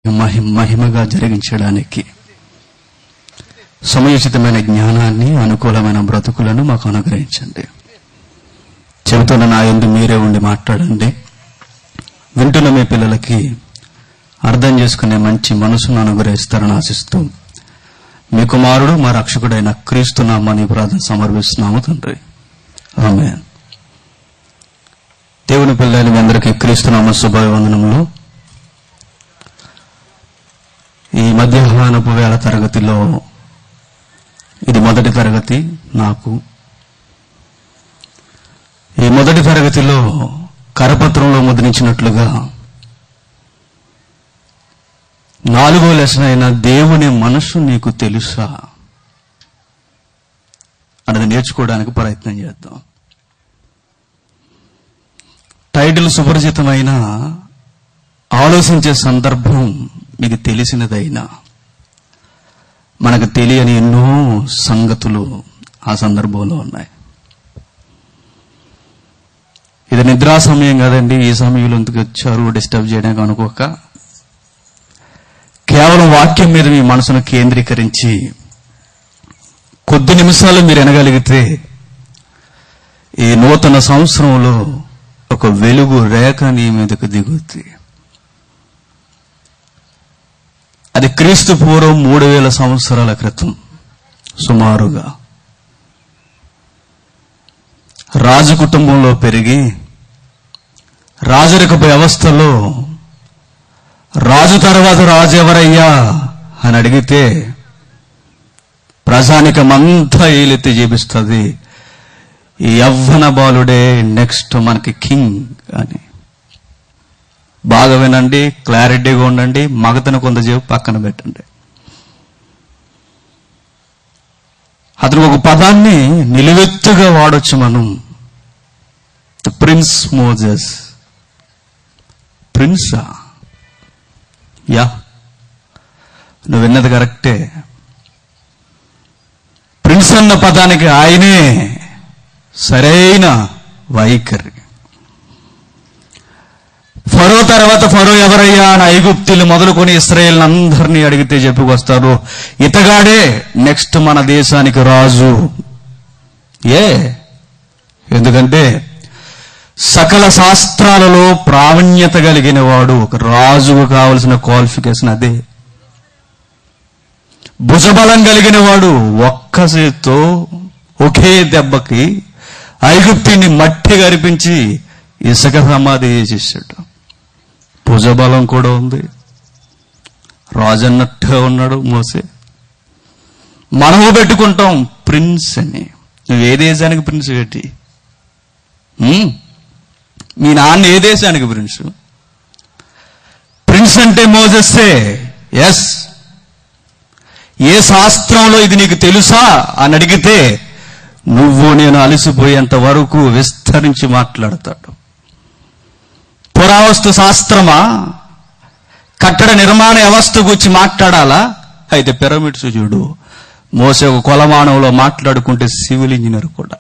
మహి మహిమగా జరిగించడానికి సమయోచితమైన జ్ఞానాన్ని అనుకూలమైన బ్రతుకులను మాకు అనుగ్రహించండి చెబుతున్న నా ఎందు మీరే ఉండి మాట్లాడండి వింటున్న మీ పిల్లలకి అర్థం చేసుకునే మంచి మనసును అనుగ్రహిస్తారని ఆశిస్తూ మీ కుమారుడు మా రక్షకుడైన క్రీస్తు నామాన్ని ప్రార్థన సమర్పిస్తున్నాము తండ్రి ఆమె దేవుని పిల్లలు మీ అందరికీ క్రీస్తునామ శుభవందనములు ఈ మధ్యాహ్నపు వేళ తరగతిలో ఇది మొదటి తరగతి నాకు ఈ మొదటి తరగతిలో కరపత్రంలో ముద్రించినట్లుగా నాలుగో లెసన్ అయిన దేవుని మనసు నీకు తెలుసా అన్నది నేర్చుకోవడానికి ప్రయత్నం చేద్దాం టైటిల్ సుపరిచితమైన ఆలోచించే సందర్భం మీకు తెలిసినదైనా మనకు తెలియని ఎన్నో సంగతులు ఆ సందర్భంలో ఉన్నాయి ఇది నిద్రా సమయం కదండి ఈ సమయంలో ఎందుకు వచ్చారు డిస్టర్బ్ చేయడానికి అనుకోక కేవలం వాక్యం మీద మీ మనసును కేంద్రీకరించి కొద్ది నిమిషాలు మీరు వినగలిగితే ఈ నూతన సంవత్సరంలో ఒక వెలుగు రేఖ నీ మీదకు దిగుద్ది అది క్రీస్తు పూర్వం మూడు వేల సంవత్సరాల క్రితం సుమారుగా రాజు కుటుంబంలో పెరిగి రాజరిక వ్యవస్థలో రాజు తర్వాత రాజు ఎవరయ్యా అని అడిగితే ప్రజానికమంతా ఏలెత్తి చూపిస్తుంది ఈ యవ్వన బాలుడే నెక్స్ట్ మనకి కింగ్ అని బాగా వినండి క్లారిటీగా ఉండండి మగతను కొంతసేపు పక్కన పెట్టండి అతను ఒక పదాన్ని నిలువెత్తుగా వాడొచ్చు మనం ప్రిన్స్ మోజెస్ ప్రిన్సా యా నువ్వు విన్నది కరెక్టే ప్రిన్స్ అన్న పదానికి ఆయనే సరైన వైఖరి ఫరో తర్వాత ఫరో ఎవరయ్యా అని ఐగుప్తులు మొదలుకొని ఇస్రాయేల్ అందరినీ అడిగితే చెప్పుకొస్తారు ఇతగాడే నెక్స్ట్ మన దేశానికి రాజు ఏ ఎందుకంటే సకల శాస్త్రాలలో ప్రావీణ్యత కలిగిన వాడు ఒక రాజుకు కావలసిన క్వాలిఫికేషన్ అదే భుజబలం కలిగిన వాడు ఒక్క చేత్తో ఒకే దెబ్బకి ఐగుప్తిని మట్టి గరిపించి ఇసుక సమాధి చేసేసాడు భుజబలం కూడా ఉంది రాజన్నట్టుగా ఉన్నాడు మోసే మనము పెట్టుకుంటాం ప్రిన్స్ అని నువ్వు ఏ దేశానికి ప్రిన్స్ పెట్టి ఉమ్? మీ నాన్న ఏ దేశానికి ప్రిన్స్ ప్రిన్స్ అంటే మోజెస్సే ఎస్ ఏ శాస్త్రంలో ఇది నీకు తెలుసా అని అడిగితే నువ్వు నేను అలసిపోయేంత వరకు విస్తరించి మాట్లాడతాడు పురావస్తు శాస్త్రమా కట్టడ నిర్మాణ వ్యవస్థ గురించి మాట్లాడాలా అయితే పిరమిడ్స్ చూడు మోసే ఒక కొలమానంలో మాట్లాడుకుంటే సివిల్ ఇంజనీర్ కూడా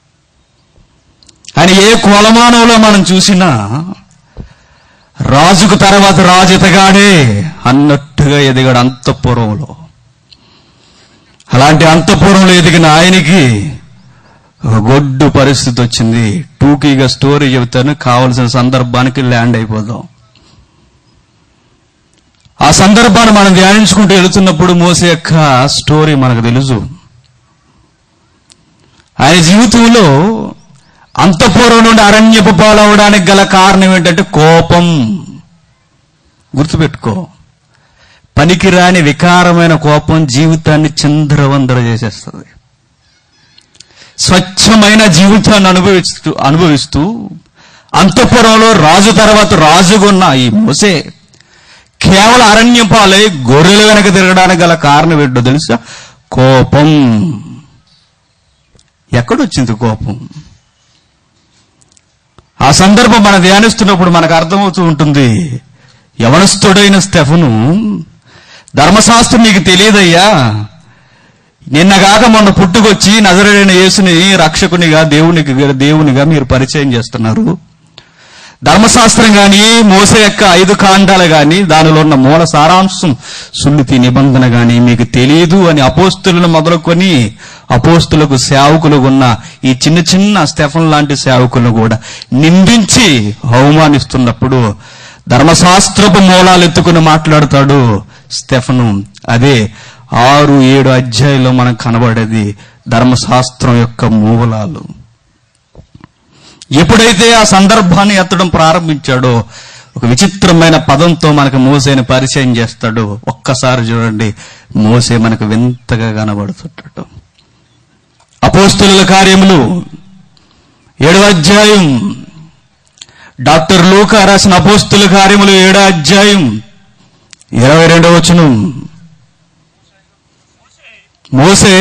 అని ఏ కొలమానంలో మనం చూసినా రాజుకు తర్వాత రాజు ఎదగాడే అన్నట్టుగా ఎదిగాడు అంతఃపురంలో అలాంటి అంతఃపురంలో ఎదిగిన ఆయనకి ఒక గొడ్డు పరిస్థితి వచ్చింది టూకీగా స్టోరీ చెబుతాను కావలసిన సందర్భానికి ల్యాండ్ అయిపోదాం ఆ సందర్భాన్ని మనం ధ్యానించుకుంటూ వెళుతున్నప్పుడు మోసే యొక్క స్టోరీ మనకు తెలుసు ఆయన జీవితంలో అంతఃపురం నుండి అరణ్యపు పాలవడానికి గల కారణం ఏంటంటే కోపం గుర్తుపెట్టుకో పనికిరాని వికారమైన కోపం జీవితాన్ని చిందరవందర చేసేస్తుంది స్వచ్ఛమైన జీవితాన్ని అనుభవిస్తూ అనుభవిస్తూ అంతఃపురంలో రాజు తర్వాత రాజుగున్న ఈ మోసే కేవలం అరణ్యం పాలై గొర్రెలు వెనక తిరగడానికి గల కారణం ఏంటో తెలుసా కోపం ఎక్కడొచ్చింది కోపం ఆ సందర్భం మనం ధ్యానిస్తున్నప్పుడు మనకు అర్థమవుతూ ఉంటుంది యవనస్తుడైన స్టెఫను ధర్మశాస్త్రం నీకు తెలియదయ్యా నిన్నగాక మొన్న పుట్టుకొచ్చి నజరైన యేసుని రక్షకునిగా దేవునికి దేవునిగా మీరు పరిచయం చేస్తున్నారు ధర్మశాస్త్రం గాని మోసే యొక్క ఐదు కాండాలు గాని దానిలో ఉన్న మూల సారాంశం సున్నితి నిబంధన గాని మీకు తెలియదు అని అపోస్తులను మొదలుకొని అపోస్తులకు సేవకులు ఉన్న ఈ చిన్న చిన్న స్టెఫన్ లాంటి సేవకులను కూడా నిందించి అవమానిస్తున్నప్పుడు ధర్మశాస్త్రపు మూలాలు ఎత్తుకుని మాట్లాడతాడు స్టెఫను అదే ఆరు ఏడు అధ్యాయంలో మనకు కనబడేది ధర్మశాస్త్రం యొక్క మూలాలు ఎప్పుడైతే ఆ సందర్భాన్ని ఎత్తడం ప్రారంభించాడో ఒక విచిత్రమైన పదంతో మనకు మోసేని పరిచయం చేస్తాడు ఒక్కసారి చూడండి మోసే మనకు వింతగా కనబడుతుంటాడు అపోస్తుల కార్యములు ఏడవ అధ్యాయం డాక్టర్ లూకా రాసిన అపోస్తుల కార్యములు ఏడో అధ్యాయం ఇరవై రెండవ వచనం మోసే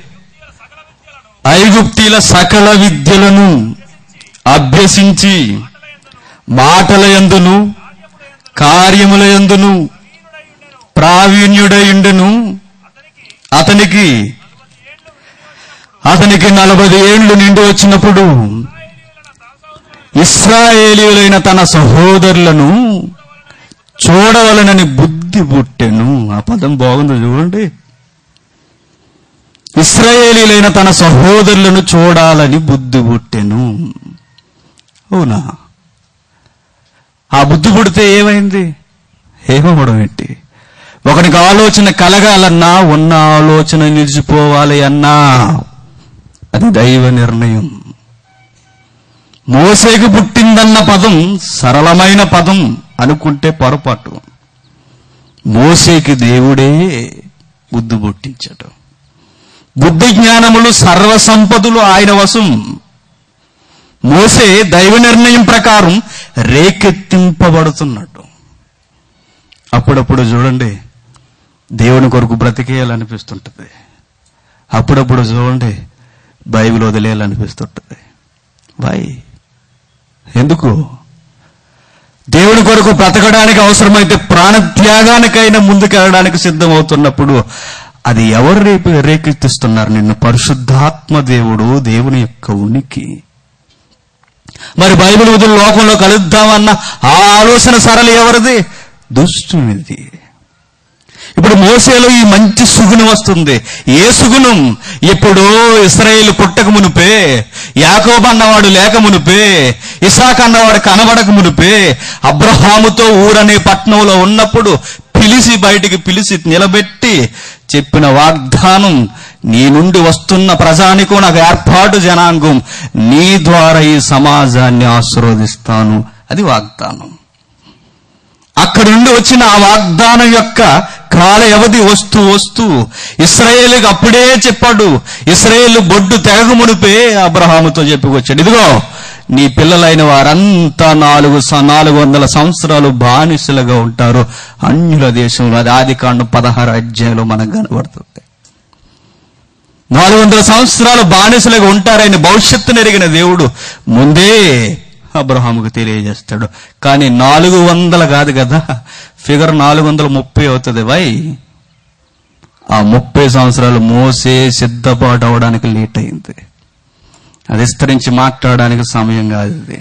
ఐగుప్తీల సకల విద్యలను అభ్యసించి మాటల యందును కార్యముల యందును ప్రావీణ్యుడయుండెను అతనికి అతనికి నలభై ఏండ్లు నిండి వచ్చినప్పుడు ఇస్రాయేలీయులైన తన సహోదరులను చూడవలనని బుద్ధి పుట్టెను ఆ పదం బాగుంది చూడండి ఇస్రాయేలీలైన తన సహోదరులను చూడాలని బుద్ధి పుట్టెను అవునా ఆ బుద్ధి పుడితే ఏమైంది ఏమవడం ఏంటి ఒకనికి ఆలోచన కలగాలన్నా ఉన్న ఆలోచన నిలిచిపోవాలి అన్నా అది దైవ నిర్ణయం మోసేకి పుట్టిందన్న పదం సరళమైన పదం అనుకుంటే పొరపాటు మోసేకి దేవుడే బుద్ధి పుట్టించడు బుద్ధి జ్ఞానములు సర్వ సంపదలు ఆయన వశం మోసే దైవ నిర్ణయం ప్రకారం రేకెత్తింపబడుతున్నాడు అప్పుడప్పుడు చూడండి దేవుని కొరకు బ్రతికేయాలనిపిస్తుంటది అప్పుడప్పుడు చూడండి బైబిల్ వదిలేయాలనిపిస్తుంటది వై ఎందుకు దేవుని కొరకు బ్రతకడానికి అవసరమైతే ప్రాణత్యాగానికైనా ముందుకెళ్ళడానికి సిద్ధమవుతున్నప్పుడు అది ఎవరు రేపు రేకెత్తిస్తున్నారు నిన్ను పరిశుద్ధాత్మ దేవుడు దేవుని యొక్క ఉనికి మరి బైబిల్ వదిలి లోకంలో కలుద్దామన్న ఆ ఆలోచన సరళి ఎవరిది దుష్టునిది ఇప్పుడు మోసేలో ఈ మంచి సుగుణం వస్తుంది ఏ సుగుణం ఎప్పుడో ఇస్రాయేల్ పుట్టక మునిపే యాకోబు అన్నవాడు లేక మునిపే ఇసాక్ అన్నవాడు కనబడక మునిపే అబ్రహాముతో ఊరనే పట్టణంలో ఉన్నప్పుడు పిలిచి బయటికి పిలిచి నిలబెట్టి చెప్పిన వాగ్దానం నీ నుండి వస్తున్న ప్రజానికో నాకు ఏర్పాటు జనాంగం నీ ద్వారా ఈ సమాజాన్ని ఆశీర్వదిస్తాను అది వాగ్దానం అక్కడి నుండి వచ్చిన ఆ వాగ్దానం యొక్క కాల వ్యవధి వస్తూ వస్తూ ఇస్రాయేలుకి అప్పుడే చెప్పాడు ఇస్రాయేల్ బొడ్డు తెగకు మునిపే అబ్రహాముతో చెప్పుకొచ్చాడు ఇదిగో నీ పిల్లలైన వారంతా నాలుగు స- నాలుగు వందల సంవత్సరాలు బానిసలుగా ఉంటారు అన్యుల దేశంలో అది ఆది కాండం పదహారు అధ్యాయంలో మనకు కనబడుతుంది నాలుగు వందల సంవత్సరాలు బానిసలుగా ఉంటారని భవిష్యత్తును ఎరిగిన దేవుడు ముందే అబ్రహాముకు తెలియజేస్తాడు కానీ నాలుగు వందల కాదు కదా ఫిగర్ నాలుగు వందల ముప్పై అవుతుంది వై ఆ ముప్పై సంవత్సరాలు మోసే సిద్ధపాటు అవడానికి లేట్ అయింది అది విస్తరించి మాట్లాడడానికి సమయం కాదు ఇది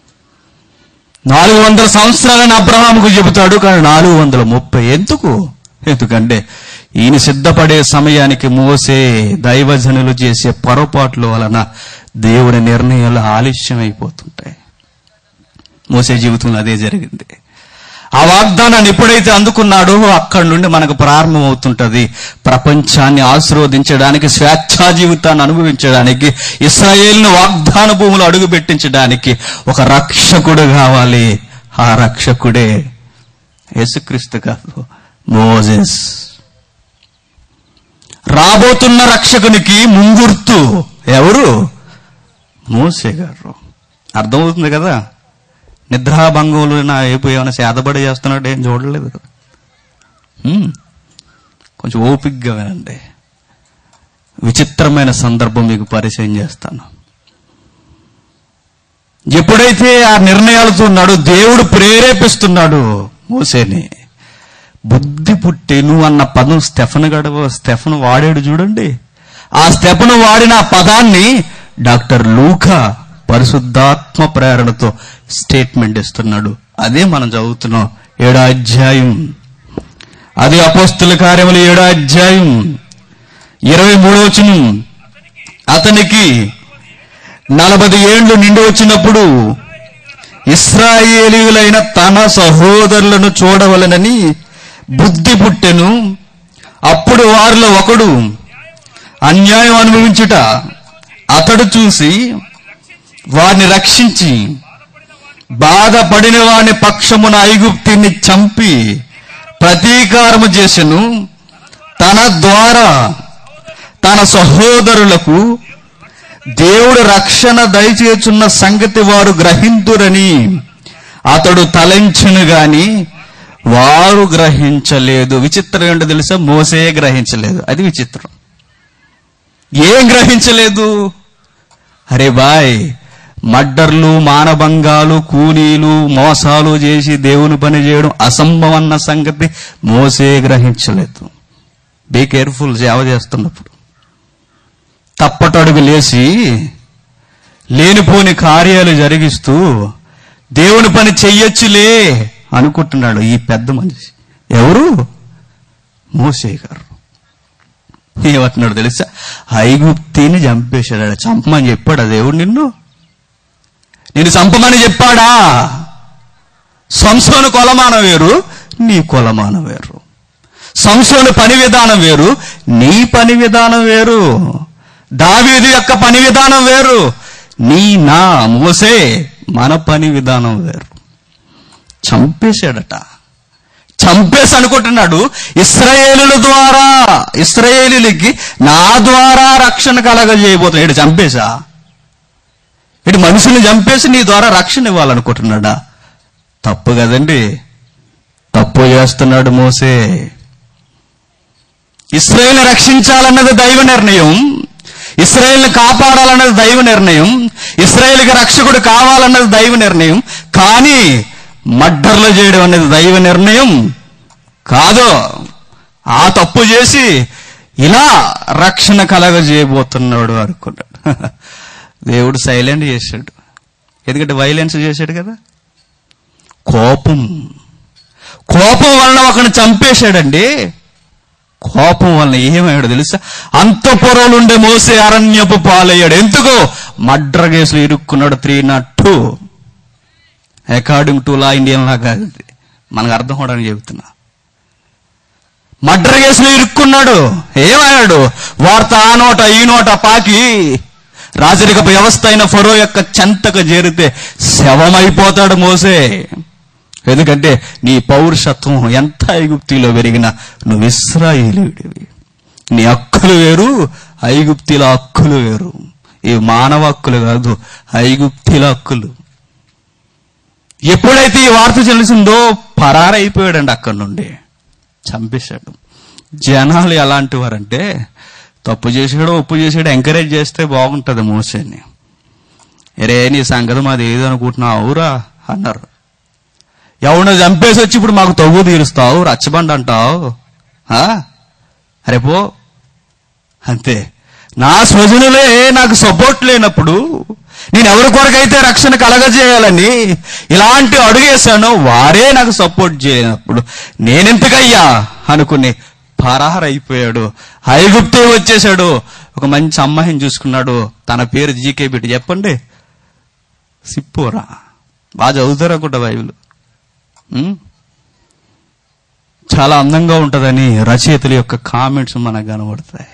నాలుగు వందల సంవత్సరాలని అబ్రహాముకు చెబుతాడు కానీ నాలుగు వందల ముప్పై ఎందుకు ఎందుకంటే ఈయన సిద్ధపడే సమయానికి మోసే దైవజనులు చేసే పొరపాట్ల వలన దేవుని నిర్ణయాలు ఆలస్యం అయిపోతుంటాయి మోసే జీవితంలో అదే జరిగింది ఆ వాగ్దానాన్ని ఎప్పుడైతే అందుకున్నాడో అక్కడి నుండి మనకు ప్రారంభం అవుతుంటది ప్రపంచాన్ని ఆశీర్వదించడానికి స్వేచ్ఛా జీవితాన్ని అనుభవించడానికి ఇస్రాయేల్ను వాగ్దాన భూములు అడుగు పెట్టించడానికి ఒక రక్షకుడు కావాలి ఆ రక్షకుడే యేసుక్రీస్తు కాదు మోజెస్ రాబోతున్న రక్షకునికి ముంగుర్తు ఎవరు మోసే గారు అర్థమవుతుంది కదా నిద్రాభంగంలో నా వైపు ఏమైనా సేదబడి చేస్తున్నాడు ఏం చూడలేదు కదా హ్మ్. కొంచెం ఓపిగ్గా వినండి విచిత్రమైన సందర్భం మీకు పరిచయం చేస్తాను ఎప్పుడైతే ఆ నిర్ణయాలతో ఉన్నాడో దేవుడు ప్రేరేపిస్తున్నాడు మోసేని బుద్ధి పుట్టెను అన్న పదం స్టెఫన్ గడవ స్టెఫన్ వాడాడు చూడండి ఆ స్టెఫన్ వాడిన ఆ పదాన్ని డాక్టర్ లూకా పరిశుద్ధాత్మ ప్రేరణతో స్టేట్మెంట్ ఇస్తున్నాడు అదే మనం చదువుతున్నాం ఏడో అధ్యాయం అది అపోస్తుల కార్యములు ఏడో అధ్యాయం ఇరవై మూడో వచనం అతనికి నలభై ఏండ్లు నిండి వచ్చినప్పుడు ఇస్రాయేలీయులైన తన సహోదరులను చూడవలనని బుద్ధి పుట్టెను అప్పుడు వారిలో ఒకడు అన్యాయం అనుభవించుట అతడు చూసి వారిని రక్షించి బాధపడిన వాని పక్షమున ఐగుప్తిని చంపి ప్రతీకారము చేసెను తన ద్వారా తన సహోదరులకు దేవుడు రక్షణ దయచేచున్న సంగతి వారు గ్రహింతురని అతడు తలంచును గాని వారు గ్రహించలేదు విచిత్రం ఏంటో తెలుసా మోసే గ్రహించలేదు అది విచిత్రం ఏం గ్రహించలేదు అరే బాయ్ మడ్డర్లు మానభంగాలు కూలీలు మోసాలు చేసి దేవుని పని చేయడం అసంభవం అన్న సంగతి మోసే గ్రహించలేదు బీ కేర్ఫుల్ సేవ చేస్తున్నప్పుడు తప్పటడుగు లేచి లేనిపోని కార్యాలు జరిగిస్తూ దేవుని పని చెయ్యొచ్చులే అనుకుంటున్నాడు ఈ పెద్ద మనిషి ఎవరు మోసే గారు ఏమంటున్నాడు తెలుసా ఐగుప్తిని చంపేశాడు చంపమని చెప్పాడా దేవుడు నిన్ను నేను చంపమని చెప్పాడా సంసోను కొలమానం వేరు నీ కొలమానం వేరు సంసోను పని విధానం వేరు నీ పని విధానం వేరు దావీదు యొక్క పని విధానం వేరు నీ నా మోసే మన పని విధానం వేరు చంపేశాడట చంపేసి అనుకుంటున్నాడు ఇస్రాయేలుల ద్వారా ఇస్రాయేలులకి నా ద్వారా రక్షణ కలగజేయబోతున్నాడు ఇటు చంపేశా ఇటు మనుషుల్ని చంపేసి నీ ద్వారా రక్షణ ఇవ్వాలనుకుంటున్నాడా తప్పు కదండి తప్పు చేస్తున్నాడు మోసే ఇస్రాయేల్ రక్షించాలన్నది దైవ నిర్ణయం ఇస్రాయేల్ని కాపాడాలన్నది దైవ నిర్ణయం ఇస్రాయేల్కి రక్షకుడు కావాలన్నది దైవ నిర్ణయం కానీ మడ్డర్లు చేయడం అనేది దైవ నిర్ణయం కాదు ఆ తప్పు చేసి ఇలా రక్షణ కలగజేయబోతున్నాడు అనుకున్నాడు దేవుడు సైలెంట్ చేశాడు ఎందుకంటే వైలెన్స్ చేశాడు కదా కోపం కోపం వలన ఒకరిని చంపేశాడండి కోపం వలన ఏమయ్యాడు తెలుసా అంతపురంలో ఉండే మోసే అరణ్యపు పాలయ్యాడు ఎందుకో మడ్ర కేసులు ఇరుక్కున్నాడు three not two according to law Indian law కాదు ఇది. మనకు అర్థం అవడానికి చెబుతున్నా మడ్ర కేసులో ఇరుక్కున్నాడు ఏమయ్యాడు వార్త ఆ నోట ఈ నోట పాకి రాజరిక వ్యవస్థ అయిన ఫరో యొక్క చెంతకు చేరితే శవమైపోతాడు మోసే ఎందుకంటే నీ పౌరుషత్వం ఎంత ఐగుప్తిలో పెరిగినా నువ్వు ఇస్రాయేలీడివి నీ హక్కులు వేరు ఐగుప్తిల హక్కులు వేరు ఈ మానవ హక్కులు కాదు ఐగుప్తిల హక్కులు ఎప్పుడైతే ఈ వార్త తెలిసిందో పరారైపోయాడండి అక్కడి నుండి చంపేశాడు జనాలు ఎలాంటి వారంటే తప్పు చేసాడో ఒప్పు చేసాడో ఎంకరేజ్ చేస్తే బాగుంటది మోసేని ఎరే నీ సంగతి మాది ఏది అనుకుంటున్నావు అవురా అన్నారు ఎవరిని చంపేసి వచ్చి ఇప్పుడు మాకు తగ్గు తీరుస్తావు రచ్చబండ అంటావు ఆ? అరే పో అంతే నా స్వజనులే నాకు సపోర్ట్ లేనప్పుడు నేను ఎవరి కొరకైతే రక్షణ కలగజేయాలని ఇలాంటి అడుగేశానో వారే నాకు సపోర్ట్ చేయనప్పుడు నేనెంతకయ్యా అనుకుని పరారైపోయాడు ఐగుప్తే వచ్చేశాడు ఒక మంచి అమ్మాయిని చూసుకున్నాడు తన పేరు జీకే బిడ్డ చెప్పండి సిప్పోరా బాగా చదువుతారు అనుకుంటా బైబిల్ ఉం? చాలా అందంగా ఉంటుందని రచయితల యొక్క కామెంట్స్ మనకు కనబడతాయి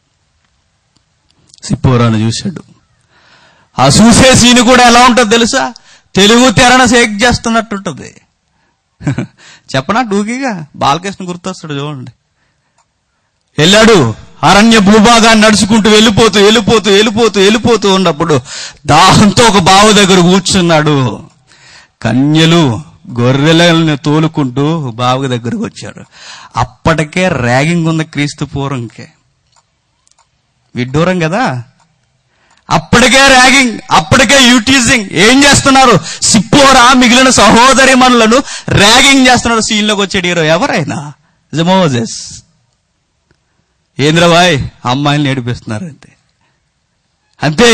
సిప్పోరాను చూశాడు ఆ చూసే సీన్ కూడా ఎలా ఉంటుంది తెలుసా తెలుగు తెరణ షేక్ చేస్తున్నట్టుంటది చెప్పనా టూకీగా బాలకృష్ణ గుర్తొస్తాడు చూడండి వెళ్ళాడు అరణ్య భూభాగాన్ని నడుచుకుంటూ వెళ్ళిపోతూ వెళ్ళిపోతూ వెళ్ళిపోతూ వెళ్ళిపోతూ ఉన్నప్పుడు దాహంతో ఒక బావు దగ్గర కూర్చున్నాడు కన్యలు గొర్రెలను తోలుకుంటూ బావి దగ్గరకు వచ్చాడు అప్పటికే ర్యాగింగ్ ఉంది క్రీస్తు పూర్వంకే విడ్డూరం కదా అప్పటికే ర్యాగింగ్ అప్పటికే యూటీజింగ్ ఏం చేస్తున్నారు సిప్పోరా మిగిలిన సహోదరి మనులను ర్యాగింగ్ చేస్తున్నారు సీన్లోకి వచ్చాడు హీరో ఎవరైనా జమోజెస్ ఏంద్రబాయ్ అమ్మాయిని నేర్పిస్తున్నారు అంతే అంతే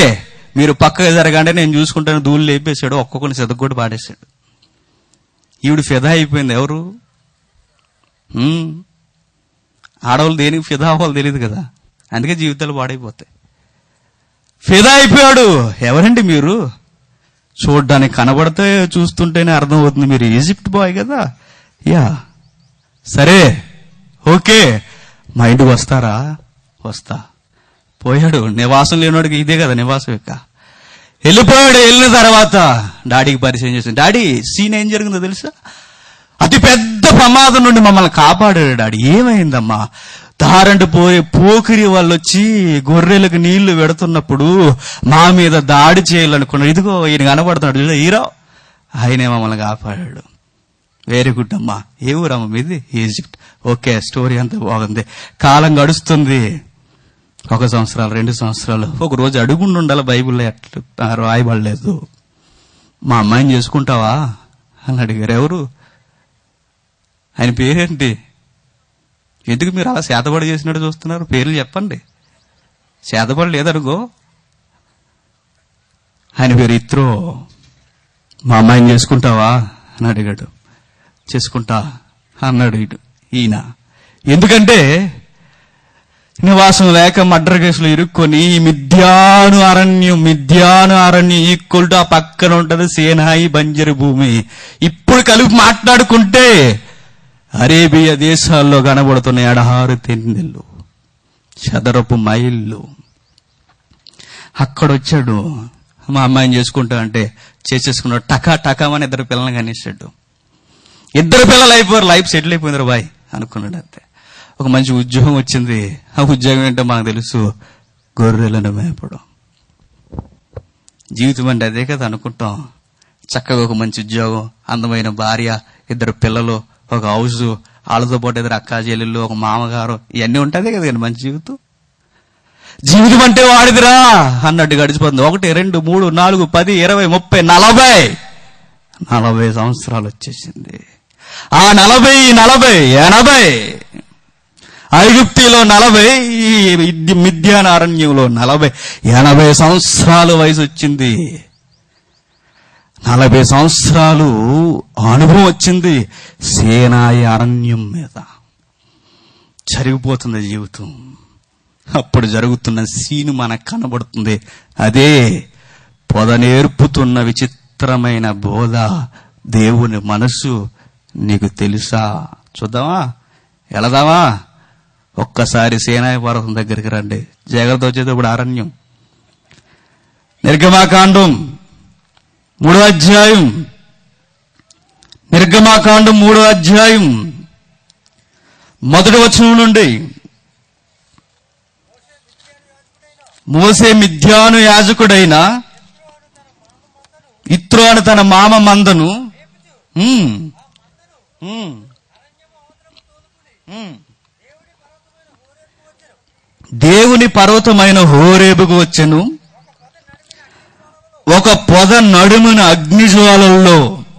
మీరు పక్కగా జరగండి నేను చూసుకుంటాను ధూళి లేపేశాడు ఒక్కొక్కరిని సెదగొట్టి పాడేశాడు ఈవిడ ఫిదా అయిపోయింది ఎవరు హ్మ్. ఆడవాళ్ళు దేనికి ఫిదా అవ్వాలి తెలియదు కదా అందుకే జీవితాలు పాడైపోతాయి ఫిదా అయిపోయాడు ఎవరండి మీరు చూడ్డానికి కనబడితే చూస్తుంటేనే అర్థమవుతుంది మీరు ఈజిప్ట్ బాయ్ కదా యా సరే ఓకే మా ఇంటికి వస్తారా వస్తా పోయాడు నివాసం లేనివాడికి ఇదే కదా నివాసం ఇక వెళ్ళిపోయాడు వెళ్ళిన తర్వాత డాడీకి పరిచయం చేసింది డాడీ సీన్ ఏం జరిగిందో తెలుసా అతి పెద్ద ప్రమాదం నుండి మమ్మల్ని కాపాడాడు డాడీ ఏమైందమ్మా దారంట పోయే పోకిరి వాళ్ళు వచ్చి గొర్రెలకు నీళ్లు పెడుతున్నప్పుడు మా మీద దాడి చేయాలనుకున్నాడు ఇదిగో ఈయన కనబడుతున్నాడు చూడు, హీరో ఆయనే మమ్మల్ని కాపాడాడు వెరీ గుడ్ అమ్మా ఏ ఊరమ్మ మీది ఈజిప్ట్ ఓకే స్టోరీ అంతా బాగుంది కాలం గడుస్తుంది ఒక సంవత్సరాలు రెండు సంవత్సరాలు ఒక రోజు అడుగుండి ఉండాలి బైబిల్లో ఎట్లా రాయబడలేదు మా అమ్మాయిని చేసుకుంటావా అని అడిగారు ఎవరు ఆయన పేరేంటి ఎందుకు మీరు అలా శాతపడి చేసినట్టు చూస్తున్నారు పేర్లు చెప్పండి శాతపడి లేదనుకో ఆయన పేరు ఇత్రో మా అమ్మాయిని చేసుకుంటావా అని అడిగాడు చేసుకుంటా అన్నాడు ఈడు ఈయన ఎందుకంటే నివాసం లేక మర్డర్ కేసులో ఇరుక్కొని ఈ మిథ్యాను అరణ్యం మిథ్యాను అరణ్యం ఈక్వల్ టు ఆ పక్కన ఉంటది సేనాయి బంజరు భూమి ఇప్పుడు కలిపి మాట్లాడుకుంటే అరేబియా దేశాల్లో కనబడుతున్న ఎడహారు తెన్నెళ్ళు చదరపు మైళ్ళు అక్కడొచ్చాడు మా అమ్మాయిని చేసుకుంటా అంటే చేసేసుకున్నాడు టకా టకా అని ఇద్దరు పిల్లల్ని కనిస్తాడు ఇద్దరు పిల్లలు అయిపోయారు లైఫ్ సెటిల్ అయిపోయింది బాయ్ అనుకున్నాడు అంతే ఒక మంచి ఉద్యోగం వచ్చింది ఆ ఉద్యోగం ఏంటో మనకు తెలుసు గొర్రెలను మేపడం జీవితం అంటే అదే కదా అనుకుంటాం చక్కగా ఒక మంచి ఉద్యోగం అందమైన భార్య ఇద్దరు పిల్లలు ఒక హౌస్ వాళ్ళతో పాటు ఇద్దరు అక్కా చెల్లెళ్ళు ఒక మామగారు ఇవన్నీ ఉంటుంది కదా మంచి జీవితం జీవితం అంటే వాడిదిరా అన్నట్టు గడిచిపోతుంది ఒకటి రెండు మూడు నాలుగు పది ఇరవై ముప్పై నలభై నలభై సంవత్సరాలు వచ్చేసింది ఆ నలభై నలభై ఎనభై ఐగుప్తిలో నలభై ఈ మిథ్యాన అరణ్యంలో నలభై ఎనభై సంవత్సరాల వయసు వచ్చింది నలభై సంవత్సరాలు అనుభవం వచ్చింది సేనాయి అరణ్యం మీద జరిగిపోతుంది జీవితం అప్పుడు జరుగుతున్న సీను మనకు కనబడుతుంది అదే పొద నేర్పుతున్న విచిత్రమైన బోధ దేవుని మనసు నీకు తెలుసా చూద్దామా వెళదామా ఒక్కసారి సేనాయ పర్వతం దగ్గరికి రండి జాగ్రత్త వచ్చేటప్పుడు అరణ్యం నిర్గమాకాండం మూడో అధ్యాయం నిర్గమాకాండం మూడో అధ్యాయం మొదటి వచనం నుండి మోసే మిథ్యాను యాజకుడైన ఇత్రో అని తన మామ మందను ఉమ్, ఉమ్, ఉమ్. దేవుని పర్వతమైన హోరేబుకు వచ్చెను ఒక పొద నడుమున అగ్నిజ్వాలల్లో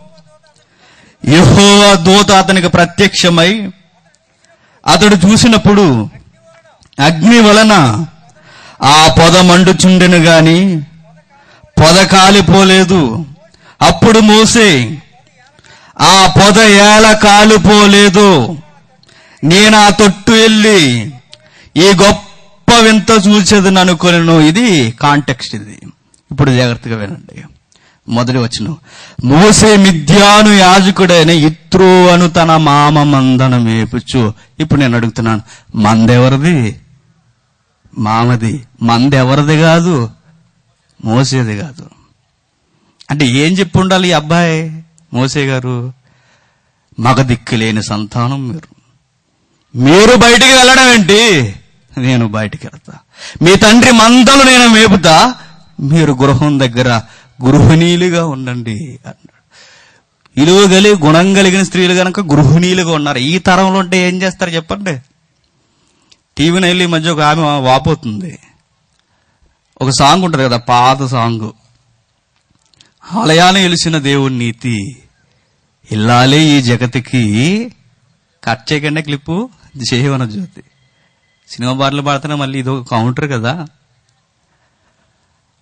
యెహోవా దూత అతనికి ప్రత్యక్షమై అతడు చూసినప్పుడు అగ్ని వలన ఆ పొద మండుచుండెను గాని పొద కాలిపోలేదు అప్పుడు మోసే ఆ పొద ఏల కాలిపోలేదు నేను ఆ తొట్టు వెళ్ళి ఈ గొప్ప వింత చూసేదని అనుకోలేను ఇది కాంటెక్స్ట్ ఇది ఇప్పుడు జాగ్రత్తగా వినండి మొదటి వచ్చిన మోసే మిథ్యాను యాజకుడైన ఇత్రో అను తన మామ మందన మేపుచ్చు ఇప్పుడు నేను అడుగుతున్నాను మందెవరిది మామది మందెవరిది కాదు మోసేది కాదు అంటే ఏం చెప్పి ఉండాలి ఈ అబ్బాయి మోసే గారు మగ దిక్కు లేని సంతానం మీరు మీరు బయటికి వెళ్ళడం ఏంటి నేను బయటికి వెళ్తా మీ తండ్రి మందలు నేను మేపుతా మీరు గృహం దగ్గర గృహిణీలుగా ఉండండి అన్నాడు ఇలువ కలిగి గుణం కలిగిన స్త్రీలు గనక గృహిణీలుగా ఉన్నారు ఈ తరంలో ఉంటే ఏం చేస్తారు చెప్పండి టీవీని వెళ్ళి ఈ మధ్య ఒక ఆమె వాపోతుంది ఒక సాంగ్ ఉంటుంది కదా పాత సాంగ్ ఆలయాన్ని వెలిసిన దేవుడి నీతి ఇల్లాలే ఈ జగతికి కట్ చేయకుండా క్లిప్పు జీవన జ్యోతి సినిమా పాటలు పాడుతున్నా మళ్ళీ ఇది ఒక కౌంటర్ కదా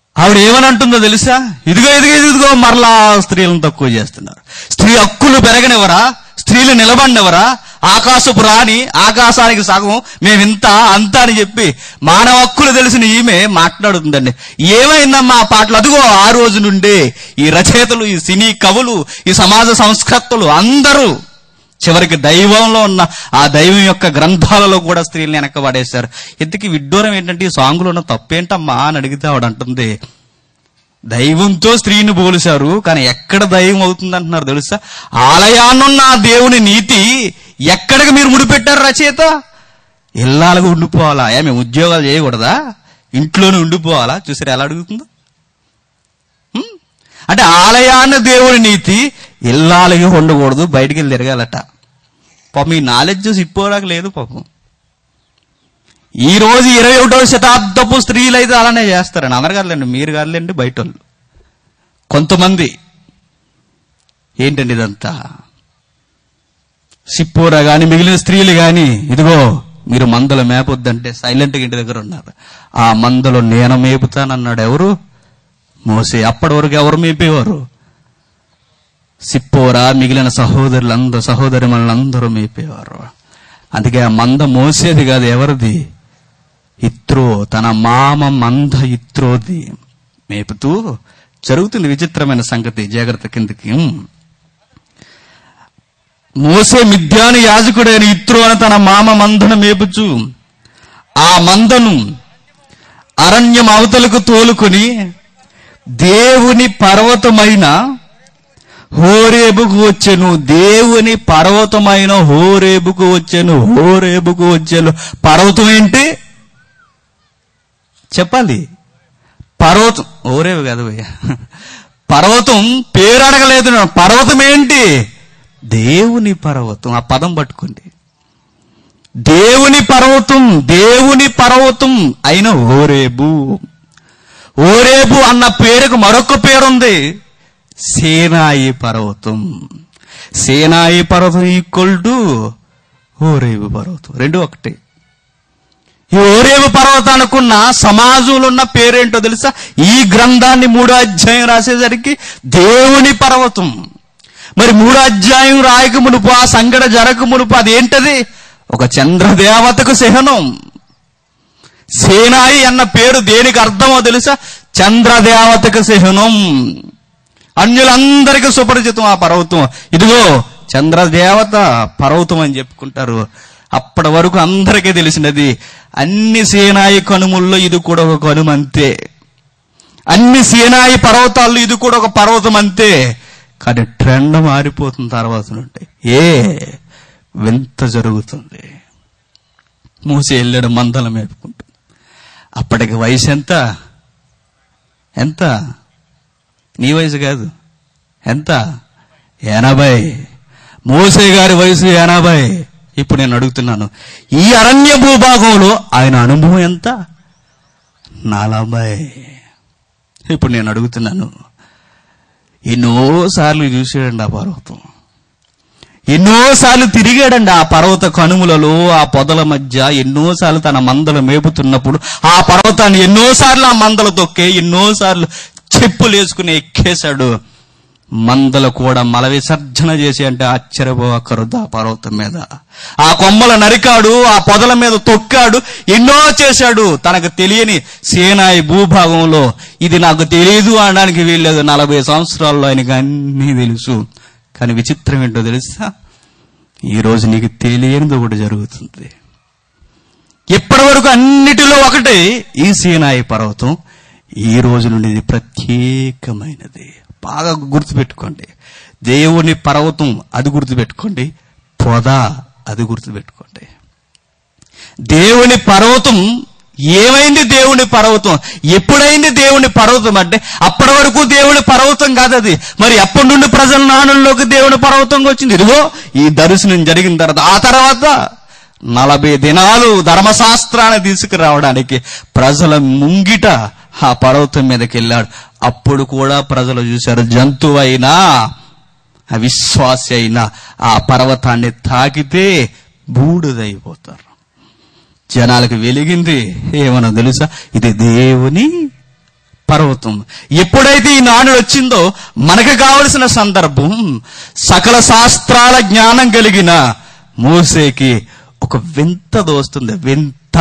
ఆవిడ ఏమని అంటుందో తెలుసా ఇదిగో ఇదిగో ఇదిగో మరలా స్త్రీలను తక్కువ చేస్తున్నారు స్త్రీ హక్కులు పెరగనివరా స్త్రీలు నిలబడినవరా ఆకాశపు రాణి ఆకాశానికి సగం మేమింత అంత అని చెప్పి మానవ హక్కులు తెలిసిన ఈమె మాట్లాడుతుందండి ఏమైందమ్మా ఆ పాటలు అదిగో ఆ రోజు నుండే ఈ రచయితలు ఈ సినీ కవులు ఈ సమాజ సంస్కర్తలు అందరూ చివరికి దైవంలో ఉన్న ఆ దైవం యొక్క గ్రంథాలలో కూడా స్త్రీలను వెనకబడేశారు ఇంతకీ విడ్డూరం ఏంటంటే ఈ సాంగులో ఉన్న తప్పేంటమ్మా అని అడిగితే ఆవిడ అంటుంది దైవంతో స్త్రీని పోలిశారు కానీ ఎక్కడ దైవం అవుతుంది అంటున్నారు తెలుసా ఆలయాన్నున్న ఆ దేవుని నీతి ఎక్కడికి మీరు ముడిపెట్టారు రచయిత ఇల్లాలుగా ఉండిపోవాలా ఏ మేము ఉద్యోగాలు చేయకూడదా ఇంట్లోనే ఉండిపోవాలా చూసారు ఎలా అడుగుతుందో హ్మ్? అంటే ఆలయాన్ని దేవుని నీతి ఇల్లాలుగా ఉండకూడదు బయటికి వెళ్ళి తిరగాలట పాపం ఈ నాలెడ్జ్ ఇప్పోరాక లేదు పాపం ఈ రోజు ఇరవై ఒకటో శతాబ్దపు స్త్రీలు అయితే అలానే చేస్తారండి అందరు కాదులేండి మీరు కాదులేండి బయట వాళ్ళు కొంతమంది ఏంటండి ఇదంతా సిప్పోరా గాని మిగిలిన స్త్రీలు గాని ఇదిగో మీరు మందలు మేపొద్దంటే సైలెంట్గా ఇంటి దగ్గర ఉన్నారు ఆ మందలో నేను మేపుతానన్నాడు ఎవరు మోసే అప్పటి వరకు ఎవరు మేపేవారు సిప్పోరా మిగిలిన సహోదరులందరూ సహోదరి అందరూ మేపేవారు అందుకే ఆ మంద మోసేది కాదు ఎవరిది ఇత్రో తన మామ మంద ఇత్రోది మేపుతూ జరుగుతుంది విచిత్రమైన సంగతి జాగ్రత్త కిందకి మోసే మిథ్యాను యాజకుడైన ఇత్రో అని తన మామ మందను మేపుచు ఆ మందను అరణ్యం అవతలకు తోలుకొని దేవుని పర్వతమైన హోరేబుకు వచ్చెను దేవుని పర్వతమైన హోరేబుకు వచ్చెను హోరేబుకు వచ్చెను పర్వతం ఏంటి చెప్పాలి పర్వతం ఓరేవు కాదు భయ్య పర్వతం పేరు అడగలేదు నేను. పర్వతం ఏంటి దేవుని పర్వతం ఆ పదం పట్టుకోండి దేవుని పర్వతం దేవుని పర్వతం అయిన ఓరేబు ఓరేబు అన్న పేరుకు మరొక పేరుంది సేనాయి పర్వతం సేనాయి పర్వతం ఈక్వల్ టు ఓరేబు పర్వతం రెండు ఒకటే ఈ ఓరేవు పర్వతానికున్న సమాజంలో ఉన్న పేరేంటో తెలుసా ఈ గ్రంథాన్ని మూడో అధ్యాయం రాసేసరికి దేవుని పర్వతం మరి మూడో అధ్యాయం రాయక మునుపు ఆ సంగడ జరగక మునుపు అదేంటది ఒక చంద్రదేవతకు చిహ్నం సేనాయి అన్న పేరు దేనికి అర్థమో తెలుసా చంద్రదేవతకు చిహ్నం అన్యులందరికీ సుపరిచితం ఆ పర్వతం ఇదిగో చంద్రదేవత పర్వతం అని చెప్పుకుంటారు అప్పటి వరకు అందరికీ తెలిసినది అన్ని సేనాయి కనుముల్లో ఇది కూడా ఒక కనుమ అంతే అన్ని సేనాయి పర్వతాల్లో ఇది కూడా ఒక పర్వతం అంతే కానీ ట్రెండ్ మారిపోతుంది తర్వాత నుండి ఏ వింత జరుగుతుంది మూసి వెళ్ళాడు మందల మేపుకుంటూ అప్పటికి వయసు ఎంత ఎంత నీ వయసు కాదు ఎంత ఎనభై మోసే గారి వయసు ఎనభై ఇప్పుడు నేను అడుగుతున్నాను ఈ అరణ్య భూభాగంలో ఆయన అనుభవం ఎంత నలభై ఇప్పుడు నేను అడుగుతున్నాను ఎన్నోసార్లు చూసాడండి ఆ పర్వతం ఎన్నోసార్లు తిరిగాడండి ఆ పర్వత కనుములలో ఆ పొదల మధ్య ఎన్నోసార్లు తన మందలు మేపుతున్నప్పుడు ఆ పర్వతాన్ని ఎన్నోసార్లు ఆ మందలు తొక్కే ఎన్నోసార్లు చెప్పులు వేసుకుని ఎక్కేశాడు మందలు కూడా మల విసర్జన చేసి అంటే ఆశ్చర్యపోకరుద్దు ఆ పర్వతం మీద ఆ కొమ్మల నరికాడు ఆ పొదల మీద తొక్కాడు ఎన్నో చేశాడు తనకు తెలియని సేనాయి భూభాగంలో ఇది నాకు తెలియదు అనడానికి వీల్లేదు నలభై సంవత్సరాల్లో ఆయనకి అన్నీ తెలుసు కానీ విచిత్రం ఏంటో తెలుసా ఈ రోజు నీకు తెలియనిది ఒకటి జరుగుతుంది ఇప్పటి వరకు అన్నిటిలో ఒకటి ఈ సీనాయి పర్వతం ఈ రోజు నుండి ఇది ప్రత్యేకమైనది బాగా గుర్తుపెట్టుకోండి దేవుని పర్వతం అది గుర్తుపెట్టుకోండి పొద అది గుర్తుపెట్టుకోండి దేవుని పర్వతం ఏమైంది దేవుని పర్వతం ఎప్పుడైంది దేవుని పర్వతం అంటే అప్పటి వరకు దేవుని పర్వతం కాదు అది మరి ఎప్పటి నుండి ప్రజల నాణంలోకి దేవుని పర్వతంగా వచ్చింది ఇదిగో ఈ దర్శనం జరిగిన తర్వాత ఆ తర్వాత నలభై దినాలు ధర్మశాస్త్రాన్ని తీసుకురావడానికి ప్రజల ముంగిట ఆ పర్వతం మీదకి వెళ్ళాడు అప్పుడు కూడా ప్రజలు చూశారు జంతువైనా అవిశ్వాసి అయినా ఆ పర్వతాన్ని తాకితే బూడిదైపోతారు జనాలకు వెలిగింది ఏమన్నా తెలుసా ఇది దేవుని పర్వతం ఎప్పుడైతే ఈ నానుడు వచ్చిందో మనకు కావలసిన సందర్భం సకల శాస్త్రాల జ్ఞానం కలిగిన మోసేకి ఒక వింత దోస్తుంది వింత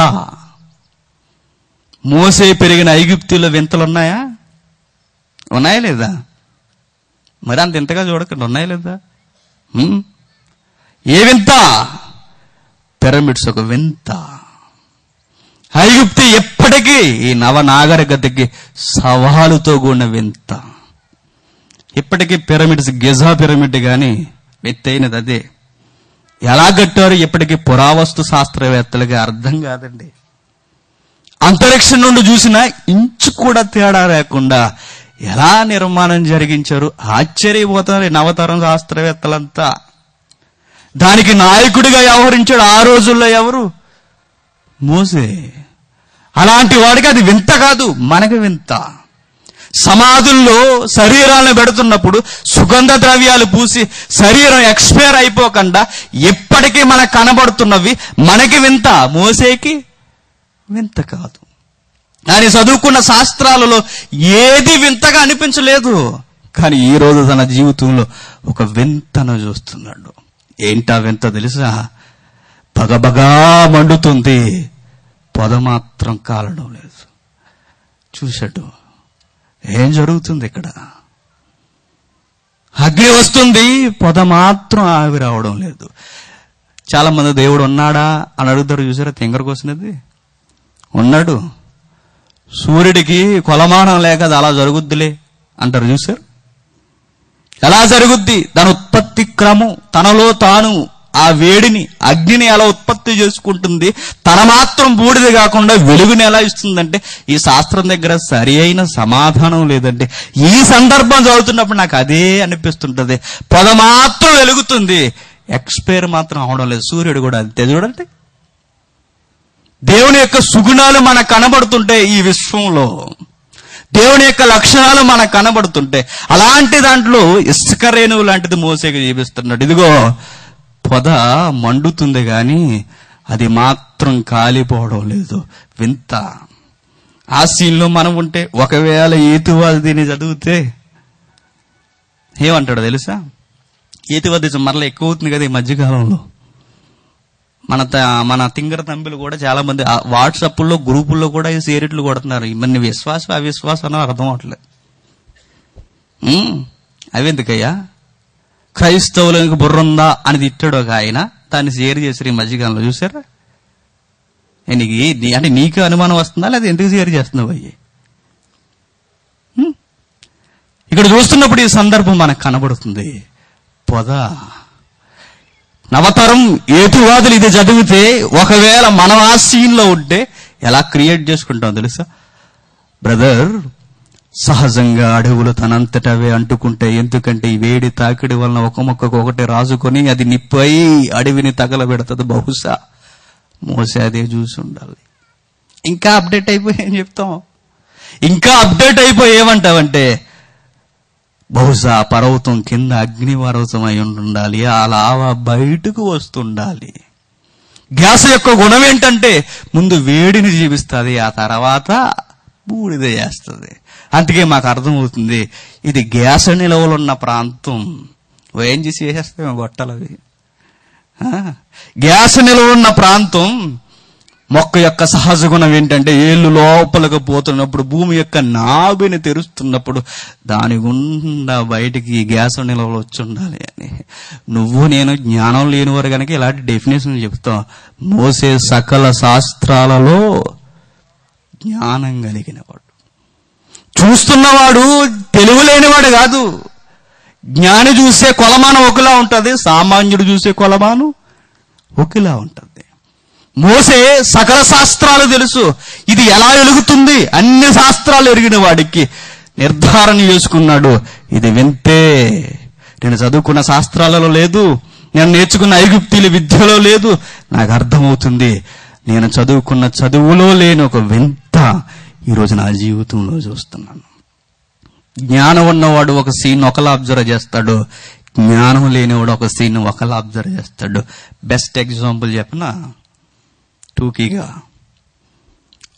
మోసే పెరిగిన ఐగుప్తుల్లో వింతలు ఉన్నాయా ఉన్నాయా లేదా మరి అంత ఇంతగా చూడకండి ఉన్నాయా లేదా హ్మ్? ఏ వింత పిరమిడ్స్ ఒక వింత ఐగుప్తి ఎప్పటికీ ఈ నవనాగరికతకి సవాలుతో కూడిన వింత ఇప్పటికీ పిరమిడ్స్ గిజా పిరమిడ్ కానీ ఎత్తైనది అదే ఎలా కట్టారు ఇప్పటికీ పురావస్తు శాస్త్రవేత్తలకి అర్థం కాదండి అంతరిక్షం నుండి చూసిన ఇంచు కూడా తేడా లేకుండా ఎలా నిర్మాణం జరిగించారు ఆశ్చర్యపోతారు ఈ నవతరం శాస్త్రవేత్తలంతా దానికి నాయకుడిగా వ్యవహరించాడు ఆ రోజుల్లో ఎవరు మోసే అలాంటి వాడికి అది వింత కాదు మనకి వింత సమాధుల్లో శరీరాలను పెడుతున్నప్పుడు సుగంధ ద్రవ్యాలు పూసి శరీరం ఎక్స్పైర్ అయిపోకుండా ఎప్పటికీ మనకు కనబడుతున్నవి మనకి వింత మోసేకి వింత కాదు ఆయన చదువుకున్న శాస్త్రాలలో ఏది వింతగా అనిపించలేదు కానీ ఈ రోజు తన జీవితంలో ఒక వింతను చూస్తున్నాడు ఏంటా వింత తెలుసా బగబగా మండుతుంది పొద మాత్రం కాలడం లేదు చూశాడు ఏం జరుగుతుంది ఇక్కడ అగ్ని వస్తుంది పొద మాత్రం ఆవి రావడం లేదు చాలా మంది దేవుడు ఉన్నాడా అని అడుగుతారు చూసారా తింగరకు వస్తున్నది ఉన్నాడు సూర్యుడికి కొలమానం లేక అది అలా జరుగుద్దిలే అంటారు చూసారు ఎలా జరుగుద్ది దాని ఉత్పత్తి క్రమం తనలో తాను ఆ వేడిని అగ్నిని ఎలా ఉత్పత్తి చేసుకుంటుంది తన మాత్రం బూడిద కాకుండా వెలుగుని ఎలా ఇస్తుందంటే ఈ శాస్త్రం దగ్గర సరి అయిన సమాధానం లేదంటే ఈ సందర్భం చదువుతున్నప్పుడు నాకు అదే అనిపిస్తుంటది పొద మాత్రం వెలుగుతుంది ఎక్స్పైర్ మాత్రం అవడం లేదు సూర్యుడు కూడా అంతే చూడండి దేవుని యొక్క సుగుణాలు మనకు కనబడుతుంటే ఈ విశ్వంలో దేవుని యొక్క లక్షణాలు మనకు కనబడుతుంటే అలాంటి దాంట్లో ఇసుక రేణువు లాంటిది మోసేకి చూపిస్తున్నాడు ఇదిగో పొద మండుతుంది గాని అది మాత్రం కాలిపోవడం లేదు వింత ఆ సీన్లో మనం ఉంటే ఒకవేళ ఏతువాది దీన్ని చదివితే ఏమంటాడు తెలుసా ఏతువాది మరలా ఎక్కువ అవుతుంది కదా ఈ మధ్యకాలంలో మన త- మన తింగర తంబిలు కూడా చాలా మంది ఆ వాట్సాప్లో గ్రూపుల్లో కూడా ఈ సేరిట్లు కొడుతున్నారు మరి విశ్వాసం అవిశ్వాసం అని అర్థం అవట్లేదు ఉమ్, అవెందుకయ్యా క్రైస్తవులకు బుర్రుందా అని తిట్టాడు ఒక ఆయన దాన్ని షేర్ చేశారు ఈ మధ్యకాలంలో చూసారా ఏ నీకు ఏ- నీ- అంటే నీకు అనుమానం వస్తుందా లేదా ఎందుకు షేర్ చేస్తున్నావు అయ్యి ఉమ్, ఇక్కడ చూస్తున్నప్పుడు ఈ సందర్భం మనకు కనబడుతుంది పొద నవతరం ఏతువాదులు ఇది చదివితే ఒకవేళ మనం ఆ సీన్లో ఉంటే ఎలా క్రియేట్ చేసుకుంటాం తెలుసా బ్రదర్ సహజంగా అడవులు తనంతటవే అంటుకుంటే ఎందుకంటే ఈ వేడి తాకిడి వలన ఒక మొక్కకు ఒకటి రాజుకొని అది నిప్పై అడవిని తగలబెడుతుంది బహుశా మోసే అదే చూసి ఉండాలి ఇంకా అప్డేట్ అయిపోయి ఏం చెప్తాం ఇంకా అప్డేట్ అయిపోయి ఏమంటావంటే బహుశా పర్వతం కింద అగ్ని పర్వతం అయి ఉండాలి ఆ లావ బయటకు వస్తుండాలి గ్యాస్ యొక్క గుణం ఏంటంటే ముందు వేడిని జీవిస్తుంది ఆ తర్వాత బూడిద చేస్తుంది అందుకే మాకు అర్థమవుతుంది ఇది గ్యాస్ నిలవలున్న ప్రాంతం ఏం చేసి చేసేస్తామో గొట్టలవి ఆ, గ్యాస్ నిల్వ ఉన్న ప్రాంతం మొక్క యొక్క సహజ గుణం ఏంటంటే ఏళ్ళు లోపలికి పోతున్నప్పుడు భూమి యొక్క నాభిని తెరుస్తున్నప్పుడు దాని గుండా బయటికి ఈ గ్యాస్ నిల్వలు వచ్చి ఉండాలి అని నువ్వు నేను జ్ఞానం లేనివారు కనుక ఇలాంటి డెఫినేషన్ చెప్తాం మోసే సకల శాస్త్రాలలో జ్ఞానం కలిగినవాడు చూస్తున్నవాడు తెలివి లేనివాడు కాదు జ్ఞాని చూసే కొలమానం ఒకలా ఉంటది సామాన్యుడు చూసే కొలమాను ఒకేలా ఉంటది మోసే సకల శాస్త్రాలు తెలుసు ఇది ఎలా వెలుగుతుంది అన్ని శాస్త్రాలు ఎరిగిన వాడికి నిర్ధారణ చేసుకున్నాడు ఇది వింతే నేను చదువుకున్న శాస్త్రాలలో లేదు నేను నేర్చుకున్న ఐగుప్తీల విద్యలో లేదు నాకు అర్థమవుతుంది నేను చదువుకున్న చదువులో లేని ఒక వింత ఈరోజు నా జీవితంలో చూస్తున్నాను జ్ఞానం ఉన్నవాడు ఒక సీన్ ఒకలా అబ్జర్వ్ చేస్తాడు జ్ఞానం లేనివాడు ఒక సీన్ ఒకలా అబ్జర్వ్ చేస్తాడు బెస్ట్ ఎగ్జాంపుల్ చెప్పనా టూకీగా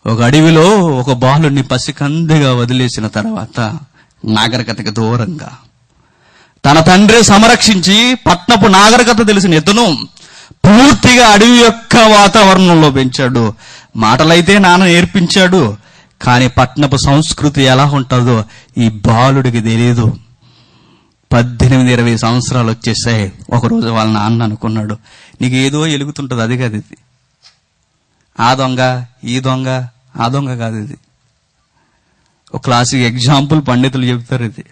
ఒక అడవిలో ఒక బాలుని పసికందిగా వదిలేసిన తర్వాత నాగరికతకి దూరంగా తన తండ్రి సంరక్షించి పట్నపు నాగరికత తెలిసిన ఇతను పూర్తిగా అడవి యొక్క వాతావరణంలో పెంచాడు మాటలైతే నాన్న నేర్పించాడు కానీ పట్నపు సంస్కృతి ఎలా ఉంటుందో ఈ బాలుడికి తెలియదు పద్దెనిమిది ఇరవై సంవత్సరాలు వచ్చేసాయి ఒకరోజు వాళ్ళ నాన్న అనుకున్నాడు నీకు ఏదో ఎలుగుతుంటది అది కాదు ఇది ఆ దొంగ ఈ దొంగ ఆ దొంగ కాదు ఇది ఒక క్లాసిక్ ఎగ్జాంపుల్ పండితులు చెప్తారు ఇది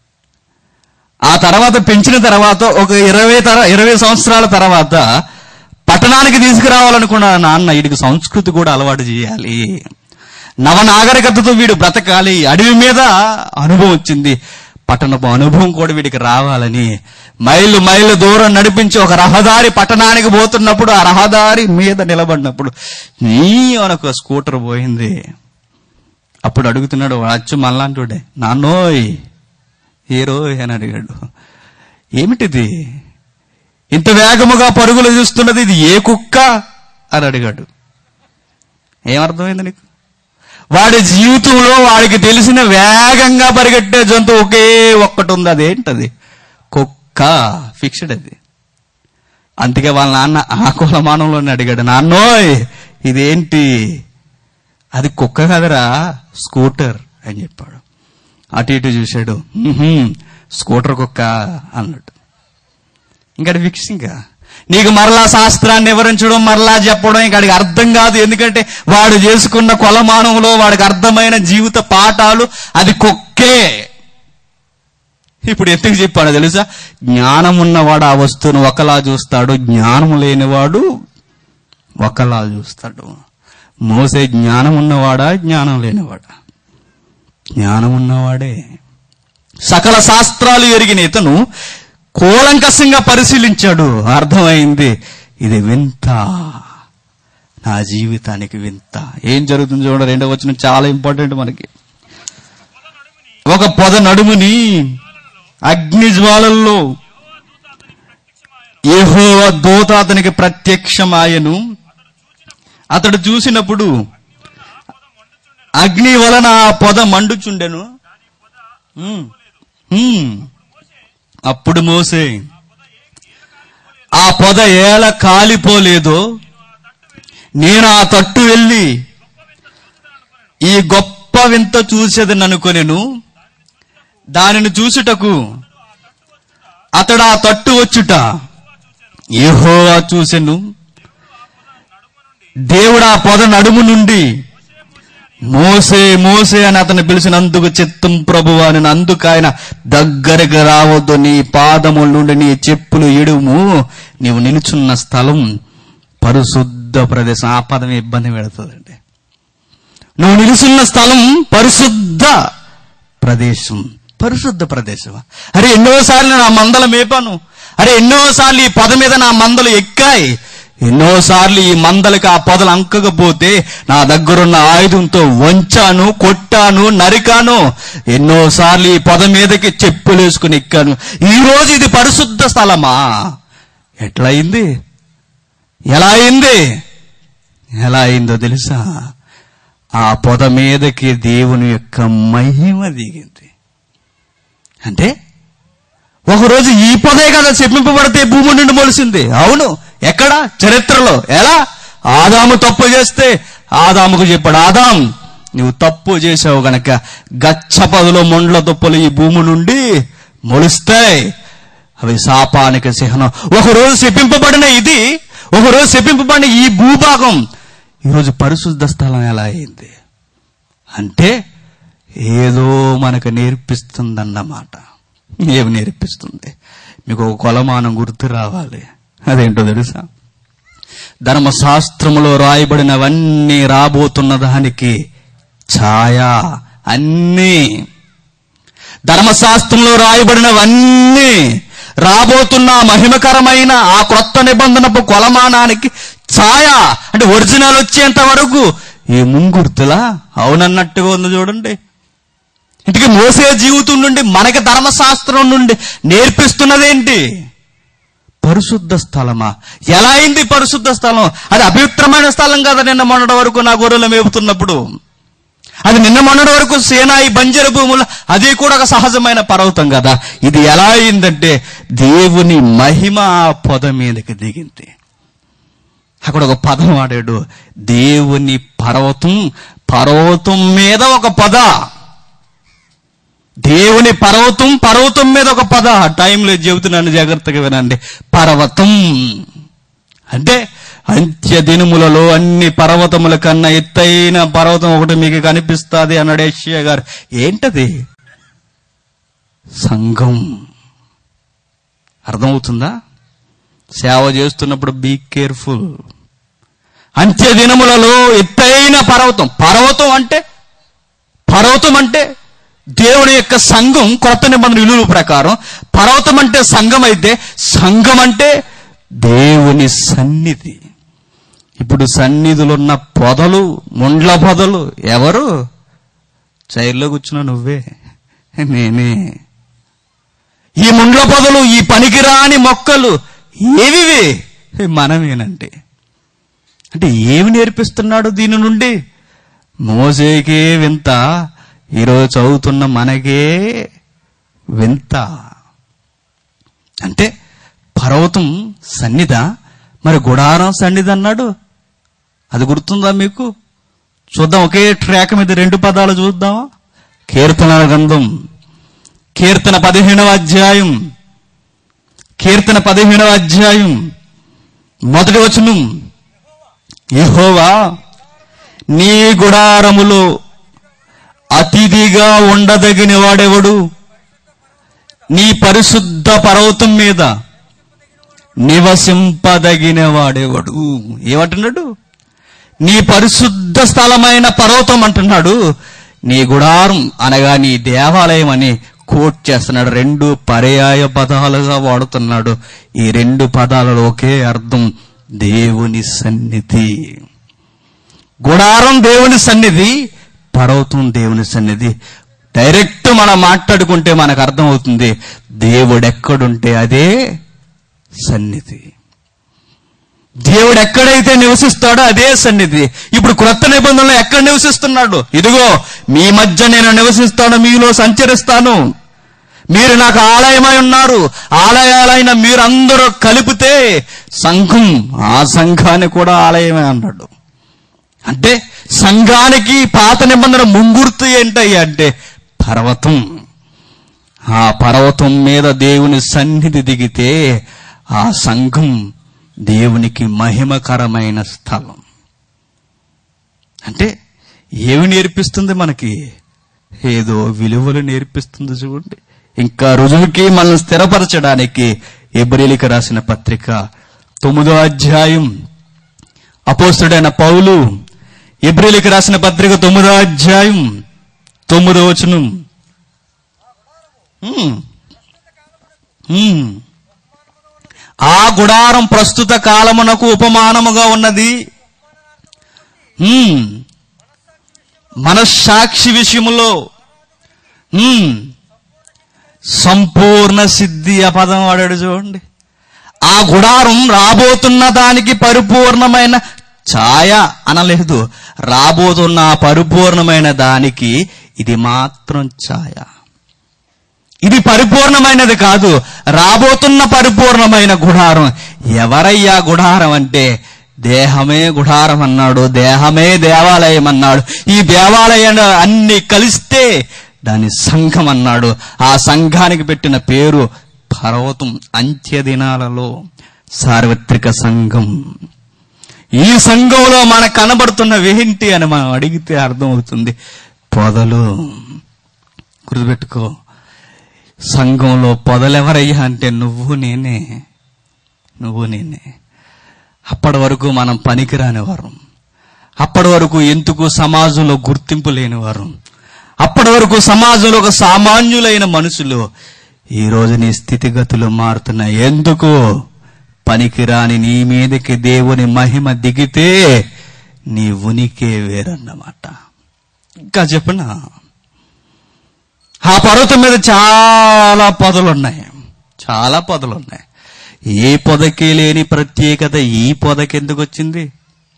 ఆ తర్వాత పెంచిన తర్వాత ఒక ఇరవై తర ఇరవై సంవత్సరాల తర్వాత పట్టణానికి తీసుకురావాలనుకున్న నాన్న వీడికి సంస్కృతి కూడా అలవాటు చేయాలి నవనాగరికతతో వీడు బ్రతకాలి అడవి మీద అనుభవం వచ్చింది పట్టణపు అనుభవం కూడా వీడికి రావాలని మైళ్ళు మైళ్ళు దూరం నడిపించి ఒక రహదారి పట్టణానికి పోతున్నప్పుడు ఆ రహదారి మీద నిలబడినప్పుడు నీ అనొక స్కూటర్ పోయింది అప్పుడు అడుగుతున్నాడు అచ్చు మళ్ళాంటుడే నాన్నోయ్ హీరో అని అడిగాడు ఏమిటిది ఇంత వేగముగా పరుగులు చూస్తున్నది ఇది ఏ కుక్క అని అడిగాడు ఏమర్థమైంది నీకు వాడి జీవితంలో వాడికి తెలిసిన వేగంగా పరిగెట్టే జంతువు ఒకే ఒక్కటి ఉంది అదేంటది కుక్క ఫిక్స్డ్ అది అందుకే వాళ్ళ నాన్న ఆ కులమానంలోనే అడిగాడు నాన్నోయ్ ఇదేంటి అది కుక్క కదరా స్కూటర్ అని చెప్పాడు అటు ఇటు చూశాడు "ఉహుం, స్కూటర్ కుక్క అన్నాడు ఇంకా ఫిక్స్ ఇంకా నీకు మరలా శాస్త్రాన్ని వివరించడం మరలా చెప్పడం ఇంకా వాడికి అర్థం కాదు ఎందుకంటే వాడు చేసుకున్న కొలమానంలో వాడికి అర్థమైన జీవిత పాఠాలు అది కుక్కే ఇప్పుడు ఎందుకు చెప్పాడు తెలుసా జ్ఞానం ఉన్నవాడు ఆ వస్తువును ఒకలా చూస్తాడు జ్ఞానం లేనివాడు ఒకలా చూస్తాడు మోసే జ్ఞానం ఉన్నవాడా జ్ఞానం లేనివాడా జ్ఞానం ఉన్నవాడే సకల శాస్త్రాలు ఎరిగిన ఇతను కూలంకషంగా పరిశీలించాడు అర్థమైంది ఇది వింత నా జీవితానికి వింత ఏం జరుగుతుంది చూడండి రెండవ వచ్చిన చాలా ఇంపార్టెంట్ మనకి ఒక పొద నడుముని అగ్ని జ్వాలల్లో ఏహో దూత అతనికి ప్రత్యక్షమాయను అతడు చూసినప్పుడు అగ్ని వలన ఆ పొద మండుచుండెను ఉమ్, ఉమ్. అప్పుడు మోసే ఆ పొద ఏల కాలిపోలేదో నేను ఆ తట్టు వెళ్ళి ఈ గొప్ప వింత చూసేదని అనుకొనెను దానిని చూచుటకు అతడు ఆ తట్టు వచ్చుట యెహోవా చూసెను దేవుడు ఆ పొద నడుము నుండి మోసే మోసే అని అతను పిలిచినందుకు చిత్తం ప్రభు అని అందుకు ఆయన దగ్గరికి రావద్దు నీ పాదముల నుండి నీ చెప్పులు ఇడుము నీవు నిలుచున్న స్థలం పరిశుద్ధ ప్రదేశం ఆ పదం ఇబ్బంది పెడుతుందండి నువ్వు నిలుచున్న స్థలం పరిశుద్ధ ప్రదేశం పరిశుద్ధ ప్రదేశం అరే ఎన్నోసార్లు నా మందలు మేపాను అరే ఎన్నోసార్లు ఈ పొద మీద నా మందలు ఎక్కాయి ఎన్నోసార్లు ఈ మందలకి ఆ పొదలు అంకకపోతే నా దగ్గరున్న ఆయుధంతో వంచాను కొట్టాను నరికాను ఎన్నోసార్లు ఈ పొద మీదకి చెప్పులేసుకుని ఎక్కాను ఈ రోజు ఇది పరిశుద్ధ స్థలమా ఎట్లా అయింది ఎలా అయింది ఎలా అయిందో తెలుసా ఆ పొద మీదకి దేవుని యొక్క మహిమ దిగింది అంటే ఒకరోజు ఈ పొదే కదా చెప్పింపబడితే భూమి నుండి మొలిసింది అవును ఎక్కడ చరిత్రలో ఎలా ఆదాము తప్పు చేస్తే ఆదాముకు చెప్పాడు ఆదాం నువ్వు తప్పు చేసావు గనక గచ్చ పదులో మొండ్ల తుప్పలు ఈ భూమి నుండి మొలుస్తాయి అవి శాపానికి చిహ్నం ఒకరోజు శపింపబడిన ఇది ఒకరోజు శపింపబడిన ఈ భూభాగం ఈరోజు పరిశుద్ధ స్థలం ఎలా అయింది అంటే ఏదో మనకు నేర్పిస్తుందన్నమాట ఏమి నేర్పిస్తుంది మీకు ఒక కొలమానం గుర్తు రావాలి అదేంటో తెలుసా ధర్మశాస్త్రములో రాయబడినవన్నీ రాబోతున్న దానికి ఛాయ అన్నీ ధర్మశాస్త్రంలో రాయబడినవన్నీ రాబోతున్న ఆ మహిమకరమైన ఆ క్రొత్త నిబంధనపు కొలమానానికి ఛాయ అంటే ఒరిజినల్ వచ్చేంత వరకు ఈ ముంగుర్తులా అవునన్నట్టుగా ఉంది చూడండి ఇంటికి మోసే జీవితం నుండి మనకి ధర్మశాస్త్రం నుండి నేర్పిస్తున్నదేంటి పరిశుద్ధ స్థలమా ఎలా అయింది పరిశుద్ధ స్థలం అది అపవిత్రమైన స్థలం కదా నిన్న మొన్నటి వరకు నా గొర్రెలు మేపుతున్నప్పుడు అది నిన్న మొన్నటి వరకు సేనాయి బంజర భూములు అది కూడా ఒక సహజమైన పర్వతం కదా ఇది ఎలా అయిందంటే దేవుని మహిమ ఆ పొద మీదకి దిగింది అక్కడ ఒక పదం వాడాడు దేవుని పర్వతం పర్వతం మీద ఒక పద దేవుని పర్వతం పర్వతం మీద ఒక పద టైంలో చెబుతున్నాను జాగ్రత్తగా వినండి పర్వతం అంటే అంత్య దినములలో అన్ని పర్వతముల కన్నా ఎత్తైన పర్వతం ఒకటి మీకు కనిపిస్తుంది అన్నాడు ఏషియా గారు ఏంటది సంఘం అర్థమవుతుందా సేవ చేస్తున్నప్పుడు బీ కేర్ఫుల్ అంత్య దినములలో ఎత్తైన పర్వతం పర్వతం అంటే పర్వతం అంటే దేవుని యొక్క సంఘం కొత్త నిబంధన విలువల ప్రకారం పర్వతం అంటే సంఘం అయితే సంఘం అంటే దేవుని సన్నిధి ఇప్పుడు సన్నిధులున్న పొదలు ముండ్ల పొదలు ఎవరు చైర్లో కూర్చున్నా నువ్వే నేనే ఈ ముండ్ల పొదలు ఈ పనికిరాని మొక్కలు ఏవివి మనమేనంటే అంటే ఏమి నేర్పిస్తున్నాడు దీని నుండి మోసేకే వింత ఈరోజు చదువుతున్న మనకే వింత అంటే పర్వతం సన్నిధ మరి గుడారం సన్నిధి అన్నాడు అది గుర్తుందా మీకు చూద్దాం ఒకే ట్రాక్ మీద రెండు పదాలు చూద్దామా కీర్తన గ్రంథం కీర్తన పదిహేనవ అధ్యాయం కీర్తన పదిహేనవ అధ్యాయం మొదటి వచనం యెహోవా నీ గుడారములో అతిథిగా ఉండదగిన వాడెవడు నీ పరిశుద్ధ పర్వతం మీద నివసింపదగిన వాడేవాడు ఏమంటున్నాడు నీ పరిశుద్ధ స్థలమైన పర్వతం అంటున్నాడు నీ గుడారం అనగా నీ దేవాలయం అని కోట్ చేస్తున్నాడు రెండు పర్యాయ పదాలుగా వాడుతున్నాడు ఈ రెండు పదాలలో ఒకే అర్థం దేవుని సన్నిధి గుడారం దేవుని సన్నిధి పర్వతం దేవుని సన్నిధి డైరెక్ట్ మనం మాట్లాడుకుంటే మనకు అర్థమవుతుంది దేవుడు ఎక్కడుంటే అదే సన్నిధి దేవుడు ఎక్కడైతే నివసిస్తాడో అదే సన్నిధి ఇప్పుడు క్రొత్త నిబంధనలో ఎక్కడ నివసిస్తున్నాడు ఇదిగో మీ మధ్య నేను నివసిస్తాను మీలో సంచరిస్తాను మీరు నాకు ఆలయమై ఉన్నారు ఆలయాలైన మీరందరూ కలిపితే సంఘం ఆ సంఘాన్ని కూడా ఆలయమే అన్నాడు అంటే సంఘానికి పాత నిబంధన ముంగుర్తు ఏంటయ్యా అంటే పర్వతం ఆ పర్వతం మీద దేవుని సన్నిధి దిగితే ఆ సంఘం దేవునికి మహిమకరమైన స్థలం అంటే ఏమి నేర్పిస్తుంది మనకి ఏదో విలువలు నేర్పిస్తుంది చూడండి ఇంకా రుజువుకి మనల్ని స్థిరపరచడానికి ఎబ్రిలికి రాసిన పత్రిక తొమ్మిదో అధ్యాయం అపోస్తుడైన పౌలు ఎబ్రిలికి రాసిన పత్రిక తొమ్మిదో అధ్యాయం తొమ్మిదో వచనం ఉమ్. ఉమ్. ఆ గుడారం ప్రస్తుత కాలమునకు ఉపమానముగా ఉన్నది ఉమ్. మనస్సాక్షి విషయములో ఉమ్. సంపూర్ణ సిద్ధి ఆ పదం వాడాడు చూడండి ఆ గుడారం రాబోతున్న దానికి పరిపూర్ణమైన ఛాయ అనలేదు రాబోతున్న ఆ పరిపూర్ణమైన దానికి ఇది మాత్రం ఛాయ ఇది పరిపూర్ణమైనది కాదు రాబోతున్న పరిపూర్ణమైన గుడారం ఎవరయ్యా గుడారం అంటే దేహమే గుడారం అన్నాడు దేహమే దేవాలయం అన్నాడు ఈ దేవాలయం అన్ని కలిస్తే దాని సంఘం అన్నాడు ఆ సంఘానికి పెట్టిన పేరు పర్వతం అంత్య దినాలలో సార్వత్రిక సంఘం ఈ సంఘంలో మనకు కనబడుతున్నవి ఏంటి అని మనం అడిగితే అర్థమవుతుంది పొదలు గుర్తుపెట్టుకో సంఘంలో పొదలెవరయ్యా అంటే నువ్వు నేనే నువ్వు నేనే అప్పటి వరకు మనం పనికిరాని వారం అప్పటి వరకు ఎందుకు సమాజంలో గుర్తింపు లేని వారం అప్పటి వరకు సమాజంలో ఒక సామాన్యులైన మనుషులు ఈ రోజు నీ స్థితిగతులు మారుతున్నాయి ఎందుకు పనికిరాని నీ మీదకి దేవుని మహిమ దిగితే నీ ఉనికే వేరన్నమాట ఇంకా చెప్పనా ఆ పర్వతం మీద చాలా పొదలు ఉన్నాయి చాలా పొదలు ఉన్నాయి ఏ పొదకి లేని ప్రత్యేకత ఈ పొదకి ఎందుకు వచ్చింది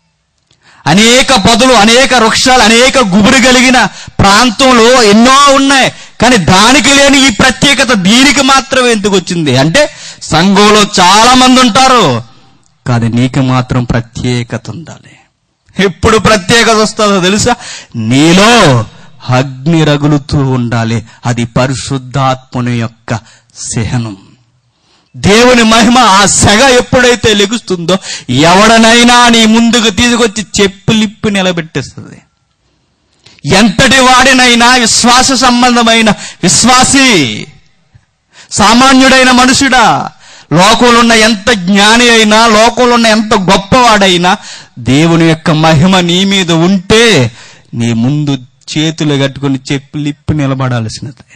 అనేక పొదలు అనేక వృక్షాలు అనేక గుబురు కలిగిన ప్రాంతంలో ఎన్నో ఉన్నాయి కానీ దానికి లేని ఈ ప్రత్యేకత దీనికి మాత్రమే ఎందుకు వచ్చింది అంటే సంఘంలో చాలా మంది ఉంటారు కానీ నీకు మాత్రం ప్రత్యేకత ఉండాలి ఎప్పుడు ప్రత్యేకత వస్తుందో తెలుసా నీలో అగ్ని రగులుతూ ఉండాలి అది పరిశుద్ధాత్మని యొక్క సహనం దేవుని మహిమ ఆ సెగ ఎప్పుడైతే లెగుస్తుందో ఎవడనైనా నీ ముందుకు తీసుకొచ్చి చెప్పులిప్పి నిలబెట్టేస్తుంది ఎంతటి వాడినైనా విశ్వాస సంబంధమైన విశ్వాసి సామాన్యుడైన మనుషుడా లోకంలో ఉన్న ఎంత జ్ఞాని అయినా లోకంలో ఉన్న ఎంత గొప్పవాడైనా దేవుని యొక్క మహిమ నీ మీద ఉంటే నీ ముందు చేతులు కట్టుకుని చెప్పులిప్పి నిలబడాల్సినదే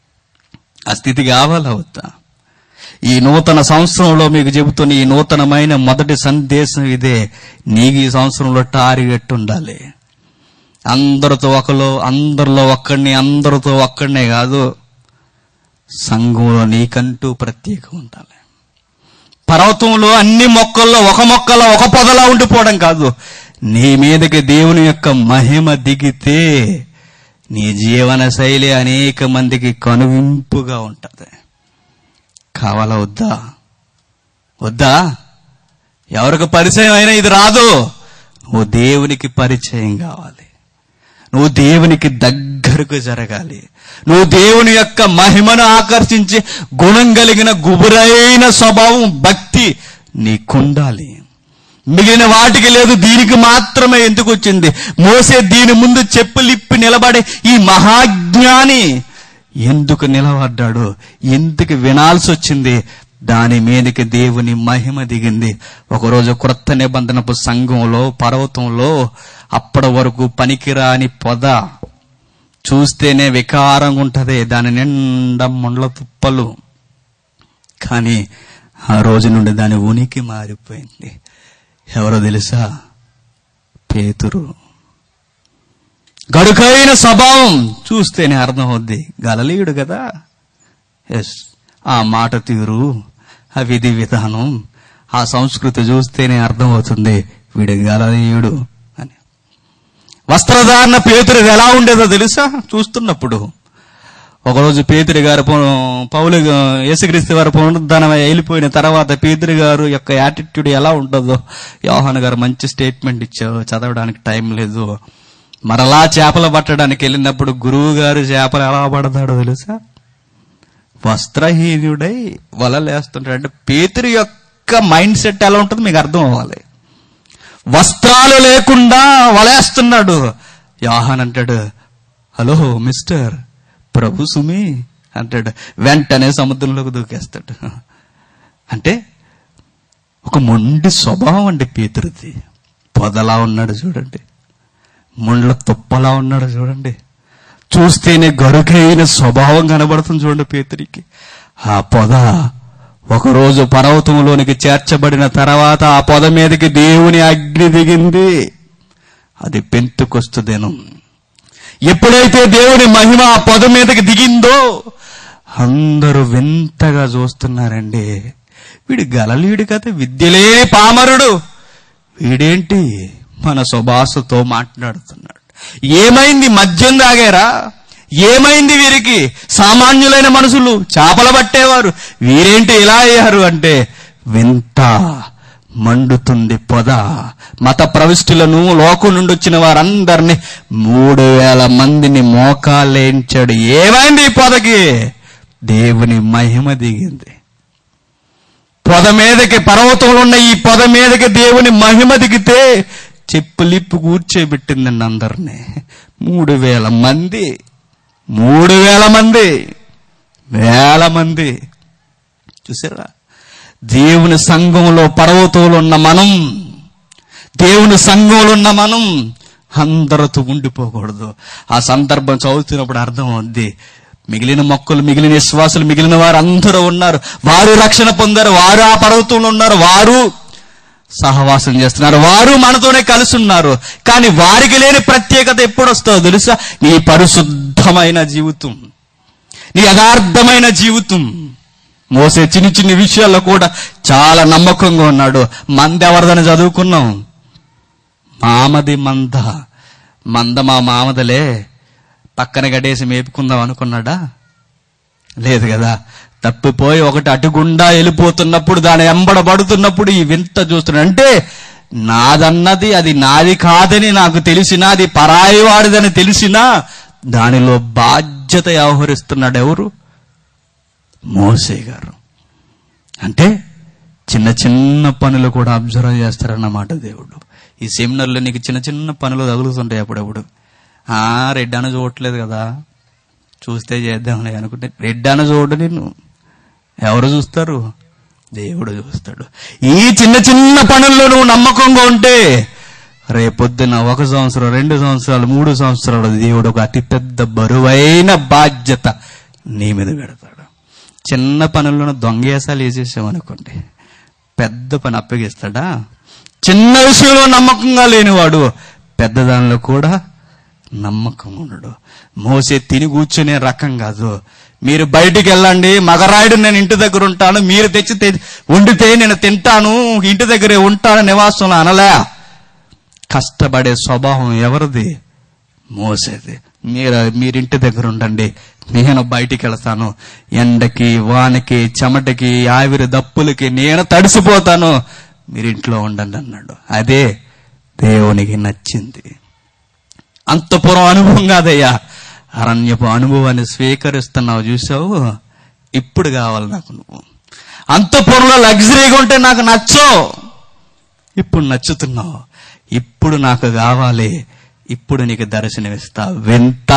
ఆ స్థితి కావాలా వద్దా ఈ నూతన సంవత్సరంలో మీకు చెబుతున్న ఈ నూతనమైన మొదటి సందేశం ఇదే నీకు ఈ సంవత్సరంలో టార్గెట్ ఉండాలి అందరితో ఒకలో అందరిలో ఒక్కడిని అందరితో ఒక్కడినే కాదు సంఘంలో నీకంటూ ప్రత్యేకం ఉండాలి పర్వతంలో అన్ని మొక్కల్లో ఒక మొక్కలో ఒక పొదలా ఉండిపోవడం కాదు నీ మీదకి దేవుని యొక్క మహిమ దిగితే నీ జీవన శైలి అనేక మందికి కనువింపుగా ఉంటది కావాలా వద్దా వద్దా ఎవరికి పరిచయం అయినా ఇది రాదు నువ్వు దేవునికి పరిచయం కావాలి నువ్వు దేవునికి దగ్గరకు జరగాలి నువ్వు దేవుని యొక్క మహిమను ఆకర్షించి గుణం కలిగిన గుబురైన స్వభావం భక్తి నీకుండాలి మిగిలిన వాటికి లేదు దీనికి మాత్రమే ఎందుకు వచ్చింది మోసే దీని ముందు చెప్పులిప్పి నిలబడే ఈ మహాజ్ఞాని ఎందుకు నిలబడ్డాడు ఎందుకు వినాల్సి వచ్చింది దాని మీదకి దేవుని మహిమ దిగింది ఒకరోజు క్రొత్త నిబంధనపు సంఘంలో పర్వతంలో అప్పటి వరకు పనికిరాని పొద చూస్తేనే వికారంగా ఉంటది దాని నిండా ముండ్ల తుప్పలు కానీ ఆ రోజు నుండి దాని ఉనికి మారిపోయింది ఎవరో తెలుసా పేతురు గడుకైన స్వభావం చూస్తేనే అర్థం అవుద్ది గలలీయుడు కదా ఎస్ ఆ మాట తీరు ఆ విధి విధానం ఆ సంస్కృతి చూస్తేనే అర్థమవుతుంది వీడు గలలీయుడు అని వస్త్రధారణ పేతురు ఎలా ఉండేదో తెలుసా చూస్తున్నప్పుడు ఒకరోజు పేతురి గారు పు- పౌలు గా- యేసుక్రీస్తు వారు పునరుద్ధానం వెళ్ళిపోయిన తర్వాత పేతురి గారు యొక్క యాటిట్యూడ్ ఎలా ఉంటుందో యోహాన్ గారు మంచి స్టేట్మెంట్ ఇచ్చారు చదవడానికి టైం లేదు మరలా చేపలు పట్టడానికి వెళ్ళినప్పుడు గురువు గారు చేపలు ఎలా పడతాడో తెలుసా వస్త్రహీనుడై వలలేస్తుంటాడు అంటే పేతురి యొక్క మైండ్ సెట్ ఎలా ఉంటుందో మీకు అర్థం అవ్వాలి వస్త్రాలు లేకుండా వలేస్తున్నాడు యోహాన్ అంటాడు హలో మిస్టర్ ప్రభు సుమి అంటాడు వెంటనే సముద్రంలోకి దూకేస్తాడు అంటే ఒక మొండి స్వభావం అండి పేతురుది పొదలా ఉన్నాడు చూడండి ముండ్ల తుప్పలా ఉన్నాడు చూడండి చూస్తేనే గరుకైన స్వభావం కనబడుతుంది చూడండి పేతురికి ఆ పొద ఒకరోజు పర్వతంలోనికి చేర్చబడిన తర్వాత ఆ పొద మీదకి దేవుని అగ్ని దిగింది అది పెంతుకొస్తు దినం ఎప్పుడైతే దేవుని మహిమ ఆ పొద మీదకి దిగిందో అందరూ వింతగా చూస్తున్నారండి వీడు గలలీయుడు కదా విద్యలే పామరుడు వీడేంటి మన సుభాషతో మాట్లాడుతున్నాడు ఏమైంది మద్యం తాగారా ఏమైంది వీరికి సామాన్యులైన మనుషులు చేపలు పట్టేవారు వీరేంటి ఇలా అయ్యారు అంటే వింత మండుతుంది పొద మత ప్రవిష్టులను లోకం నుండి వచ్చిన వారందరినీ మూడు వేల మందిని మోకాలేంచాడు ఏమైంది ఈ పొదకి దేవుని మహిమ దిగింది పొద మీదకి పర్వతంలో ఉన్న ఈ పొద మీదకి దేవుని మహిమ దిగితే చెప్పులిప్పు కూర్చోబెట్టిందండి అందరినీ మూడు వేల మంది మూడు వేల మంది వేల మంది చూసారా దేవుని సంఘంలో పర్వతంలో ఉన్న మనం దేవుని సంఘంలో ఉన్న మనం అందరితో ఉండిపోకూడదు ఆ సందర్భం చదువుతున్నప్పుడు అర్థం అవుద్ది మిగిలిన మొక్కలు మిగిలిన విశ్వాసులు మిగిలిన వారు అందరూ ఉన్నారు వారు రక్షణ పొందారు వారు ఆ పర్వతంలో ఉన్నారు వారు సహవాసం చేస్తున్నారు వారు మనతోనే కలిసి ఉన్నారు కానీ వారికి లేని ప్రత్యేకత ఎప్పుడు వస్తుందో తెలుసా నీ పరిశుద్ధమైన జీవితం నీ యథార్థమైన జీవితం మోసే చిన్ని చిన్ని విషయాల్లో కూడా చాలా నమ్మకంగా ఉన్నాడు మంద ఎవరిదని చదువుకున్నాం మామది మంద మంద మా మామదలే పక్కన గడేసి మేపుకుందాం అనుకున్నాడా లేదు కదా తప్పిపోయి ఒకటి అటుగుండా వెళ్ళిపోతున్నప్పుడు దాని ఎంబడబడుతున్నప్పుడు ఈ వింత చూస్తున్నాడు అంటే నాదన్నది అది నాది కాదని నాకు తెలిసినా అది పరాయి వాడిదని తెలిసినా దానిలో బాధ్యత వ్యవహరిస్తున్నాడు ఎవరు మోసే గారు అంటే చిన్న చిన్న పనులు కూడా అబ్జర్వ్ చేస్తారన్నమాట దేవుడు ఈ సెమినార్లో నీకు చిన్న చిన్న పనులు తగులుతుంటాయి అప్పుడప్పుడు ఆ రెడ్ అని చూడట్లేదు కదా చూస్తే చేద్దాంలే అనుకుంటే రెడ్ అని చూడు నిన్ను ఎవరు చూస్తారు దేవుడు చూస్తాడు ఈ చిన్న చిన్న పనుల్లో నువ్వు నమ్మకంగా ఉంటే రేపొద్దున ఒక సంవత్సరం రెండు సంవత్సరాలు మూడు సంవత్సరాలు దేవుడు ఒక అతిపెద్ద బరువైన బాధ్యత నీ మీద పెడతాడు చిన్న పనులను దొంగేసాలు వేసేసామనుకోండి పెద్ద పని అప్పగిస్తాడా చిన్న విషయంలో నమ్మకంగా లేనివాడు పెద్ద దానిలో కూడా నమ్మకం ఉండడు మోసే తిని కూర్చునే రకం కాదు మీరు బయటికి వెళ్ళండి మగరాయుడు నేను ఇంటి దగ్గర ఉంటాను మీరు తెచ్చి తె- వండితే నేను తింటాను ఇంటి దగ్గరే ఉంటాను నివాసంలో అనలే కష్టపడే స్వభావం ఎవరిది మోసేది మీరు మీరింటి దగ్గర ఉండండి నేను బయటికి వెళ్తాను ఎండకి వానకి చెమటకి ఆవిరి దప్పులకి నేను తడిసిపోతాను మీరింట్లో ఉండండి అన్నాడు అదే దేవునికి నచ్చింది అంతపురం అనుభవం కాదయ్యా అరణ్యపు అనుభవాన్ని స్వీకరిస్తున్నావు చూసావు ఇప్పుడు కావాలి నాకు నువ్వు అంతపురంలో లగ్జరీగా ఉంటే నాకు నచ్చవు ఇప్పుడు నచ్చుతున్నావు ఇప్పుడు నాకు కావాలి ఇప్పుడు నీకు దర్శనమిస్తా వింటా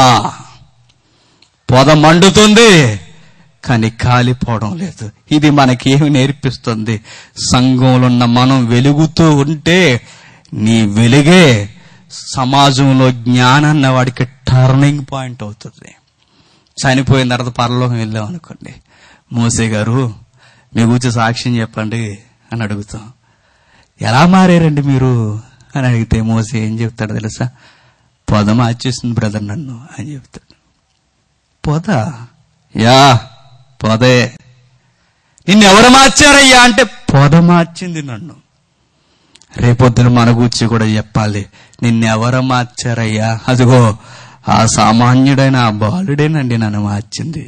పొద మండుతుంది కానీ కాలిపోవడం లేదు ఇది మనకేమి నేర్పిస్తుంది సంఘంలో ఉన్న మనం వెలుగుతూ ఉంటే నీ వెలుగే సమాజంలో జ్ఞానాన్న వాడికి టర్నింగ్ పాయింట్ అవుతుంది చనిపోయిన తర్వాత పరలోకం వెళ్ళాం అనుకోండి మోసే గారు మీ గురించి సాక్ష్యం చెప్పండి అని అడుగుతాం ఎలా మారారండి మీరు అని అడిగితే మోసే ఏం చెప్తాడు తెలుసా పొద మార్చేసింది బ్రదర్ నన్ను అని చెప్తాడు పొద యా పొదే నిన్ను ఎవరు మార్చారయ్యా అంటే పొద మార్చింది నన్ను రేపొద్దున మన గురించి కూడా చెప్పాలి నిన్నెవరు మార్చారయ్యా అదిగో ఆ సామాన్యుడైన ఆ బాలుడేనండి నన్ను మార్చింది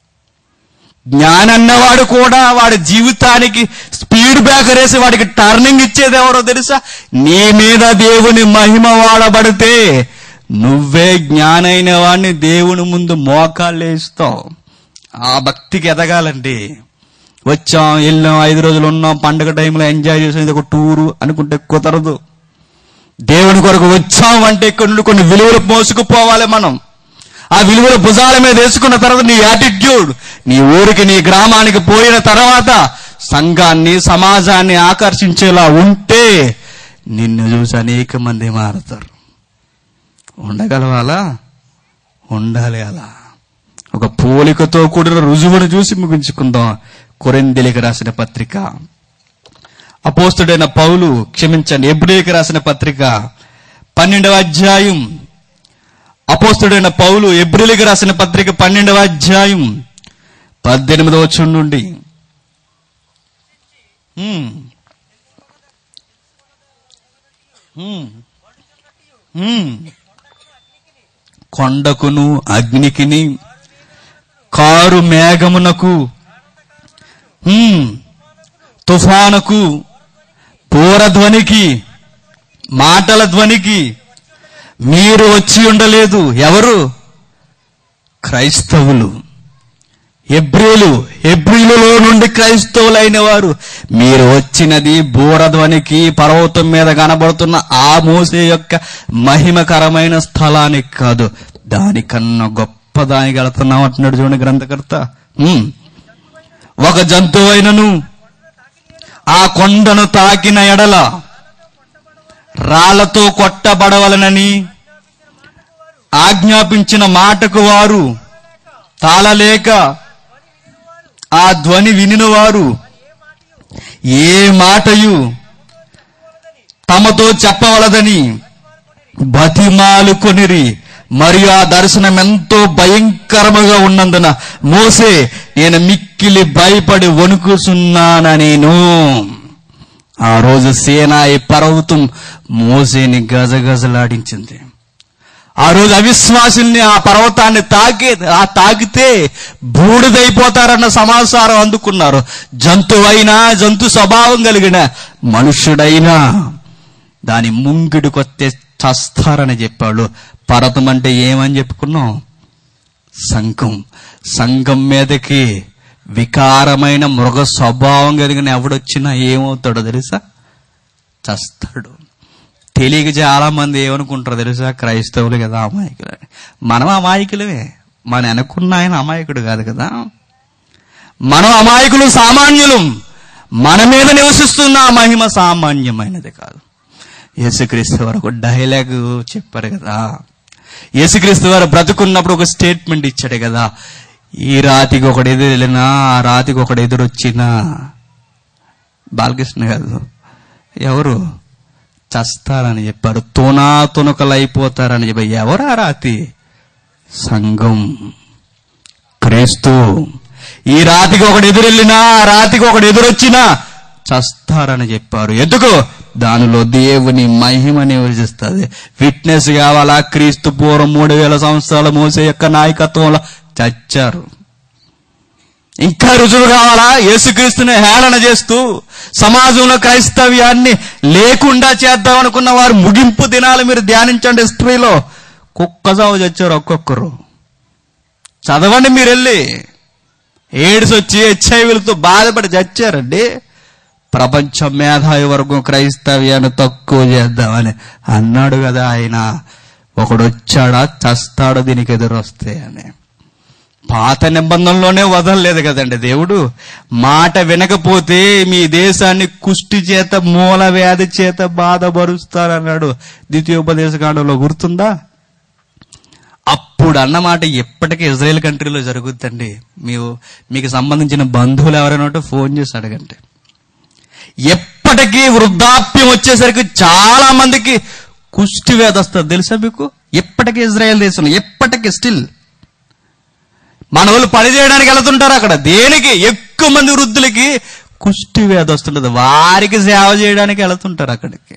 జ్ఞానన్నవాడు కూడా వాడి జీవితానికి స్పీడ్ బ్రేకర్ వేసి వాడికి టర్నింగ్ ఇచ్చేది ఎవరో తెలుసా నీ మీద దేవుని మహిమ వాడబడితే నువ్వే జ్ఞానైన వాడిని దేవుని ముందు మోకాళ్ళు వేస్తావు ఆ భక్తికి ఎదగాలండి వచ్చాం వెళ్ళాం ఐదు రోజులు ఉన్నాం పండగ టైంలో ఎంజాయ్ చేసాం ఇది ఒక టూరు అనుకుంటే కుదరదు దేవుని కొరకు వచ్చాం అంటే కొన్ని కొన్ని విలువలు మోసుకుపోవాలి మనం ఆ విలువల భుజాల మీద వేసుకున్న తర్వాత నీ యాటిట్యూడ్ నీ ఊరికి నీ గ్రామానికి పోయిన తర్వాత సంఘాన్ని సమాజాన్ని ఆకర్షించేలా ఉంటే నిన్ను చూసి అనేక మంది మారుతారు ఉండగలవాలా ఉండాలి అలా ఒక పోలికతో కూడిన రుజువును చూసి ముగించుకుందాం కొరిందెలికి రాసిన పత్రిక అపోస్తుడైన పౌలు క్షమించండి ఎబ్రిలికి రాసిన పత్రిక పన్నెండవ అధ్యాయం అపోస్తుడైన పౌలు ఎబ్రిలికి రాసిన పత్రిక పన్నెండవ అధ్యాయం పద్దెనిమిదవ వచ్చి నుండి హ్మ్. హ్మ్. హ్మ్. కొండకును అగ్నికిని కారు మేఘమునకు హ్మ్, తుఫానుకు పూరధ్వనికి మాటల ధ్వనికి మీరు వచ్చి ఉండలేదు ఎవరు క్రైస్తవులు ఎబ్రిలు ఎబ్రిలులో నుండి క్రైస్తవులైన వారు మీరు వచ్చినది బూరధ్వనికి పర్వతం మీద కనబడుతున్న ఆ మోసే యొక్క మహిమకరమైన స్థలానికి కాదు దానికన్నా గొప్ప దానికి వెళుతున్నాం అంటున్నాడు చూడండి గ్రంథకర్త హ్మ్. ఒక జంతువైనను ఆ కొండను తాకిన ఎడల రాళ్లతో కొట్టబడవలనని ఆజ్ఞాపించిన మాటకు వారు తాళలేక ఆ ధ్వని వినిన వారు ఏ మాటయు తమతో చెప్పవలదని బతిమాలు కొనిరి మరియు ఆ దర్శనం ఎంతో భయంకరముగా ఉన్నందున మోసే నేను మిక్కిలి భయపడి వణుకుచున్నాన నేను ఆ రోజు సేనాయి పర్వతం మోసేని గజగజలాడించింది ఆ రోజు అవిశ్వాసుల్ని ఆ పర్వతాన్ని తాకి ఆ తాకితే బూడిదైపోతారన్న సమాచారం అందుకున్నారు జంతువైనా జంతు స్వభావం కలిగిన మనుష్యుడైనా దాని ముంగిడికొస్తే చస్తారని చెప్పాడు పర్వతం అంటే ఏమని చెప్పుకున్నాం సంఘం సంఘం మీదకి వికారమైన మృగ స్వభావం కలిగిన ఎవడొచ్చినా ఏమవుతాడో తెలుసా చస్తాడు తెలియక చాలా మంది ఏమనుకుంటారు తెలుసా క్రైస్తవులు కదా అమాయకులు అని. మనం అమాయకులమే మన వెనకున్న ఆయన అమాయకుడు కాదు కదా మనం అమాయకులు సామాన్యులు మన మీద నివసిస్తున్న ఆ మహిమ సామాన్యమైనది కాదు యేసుక్రీస్తు వారు ఒక డైలాగ్ చెప్పారు కదా యేసుక్రీస్తు వారు బ్రతుకున్నప్పుడు ఒక స్టేట్మెంట్ ఇచ్చాడు కదా ఈ రాతికి ఒకడు ఎదురు వెళ్ళినా ఆ రాతికి ఒకడు ఎదురు వచ్చినా బాలకృష్ణ కాదు ఎవరు చస్తారని చెప్పారు తునా తునకలు అయిపోతారని చెప్పారు ఎవరు ఆ రాతి సంఘం క్రీస్తు ఈ రాతికి ఒకడు ఎదురెళ్ళినా ఆ రాతికి ఒకడు ఎదురొచ్చినా చస్తారని చెప్పారు ఎందుకు దానిలో దేవుని మహిమ నివసిస్తుంది ఫిట్నెస్ కావాలా క్రీస్తు పూర్వం మూడు వేల సంవత్సరాల మోసే యొక్క నాయకత్వంలో చచ్చారు ఇంకా రుజువు కావాలా యేసుక్రీస్తుని హేళన చేస్తూ సమాజంలో క్రైస్తవ్యాన్ని లేకుండా చేద్దాం అనుకున్న వారు ముగింపు దినాలు మీరు ధ్యానించండి హిస్టరీలో కుక్క సాగు చచ్చారు ఒక్కొక్కరు చదవండి మీరు వెళ్ళి ఎయిడ్స్ వచ్చి హెచ్ఐవిలతో బాధపడి చచ్చారండి ప్రపంచ మేధావి వర్గం క్రైస్తవ్యాన్ని తక్కువ చేద్దామని అన్నాడు కదా ఆయన ఒకడు వచ్చాడా చస్తాడు దీనికి ఎదురొస్తే అని పాత నిబంధనలోనే వదలలేదు కదండి దేవుడు మాట వినకపోతే మీ దేశాన్ని కుష్టి చేత మూల వ్యాధి చేత బాధపరుస్తారన్నాడు ద్వితీయోపదేశకాండంలో గుర్తుందా అప్పుడు అన్నమాట ఎప్పటికీ ఇజ్రాయెల్ కంట్రీలో జరుగుద్దండి మీరు మీకు సంబంధించిన బంధువులు ఎవరైనా ఉంటే ఫోన్ చేసి అడగండి ఎప్పటికీ వృద్ధాప్యం వచ్చేసరికి చాలా మందికి కుష్టి వ్యాధి వస్తుంది తెలుసా మీకు ఎప్పటికీ ఇజ్రాయెల్ దేశంలో ఎప్పటికీ స్టిల్ మన వాళ్ళు పని చేయడానికి వెళ్తుంటారు అక్కడ దేనికి ఎక్కువ మంది వృద్ధులకి కుష్టి వ్యాధి వస్తుంటది వారికి సేవ చేయడానికి వెళ్తుంటారు అక్కడికి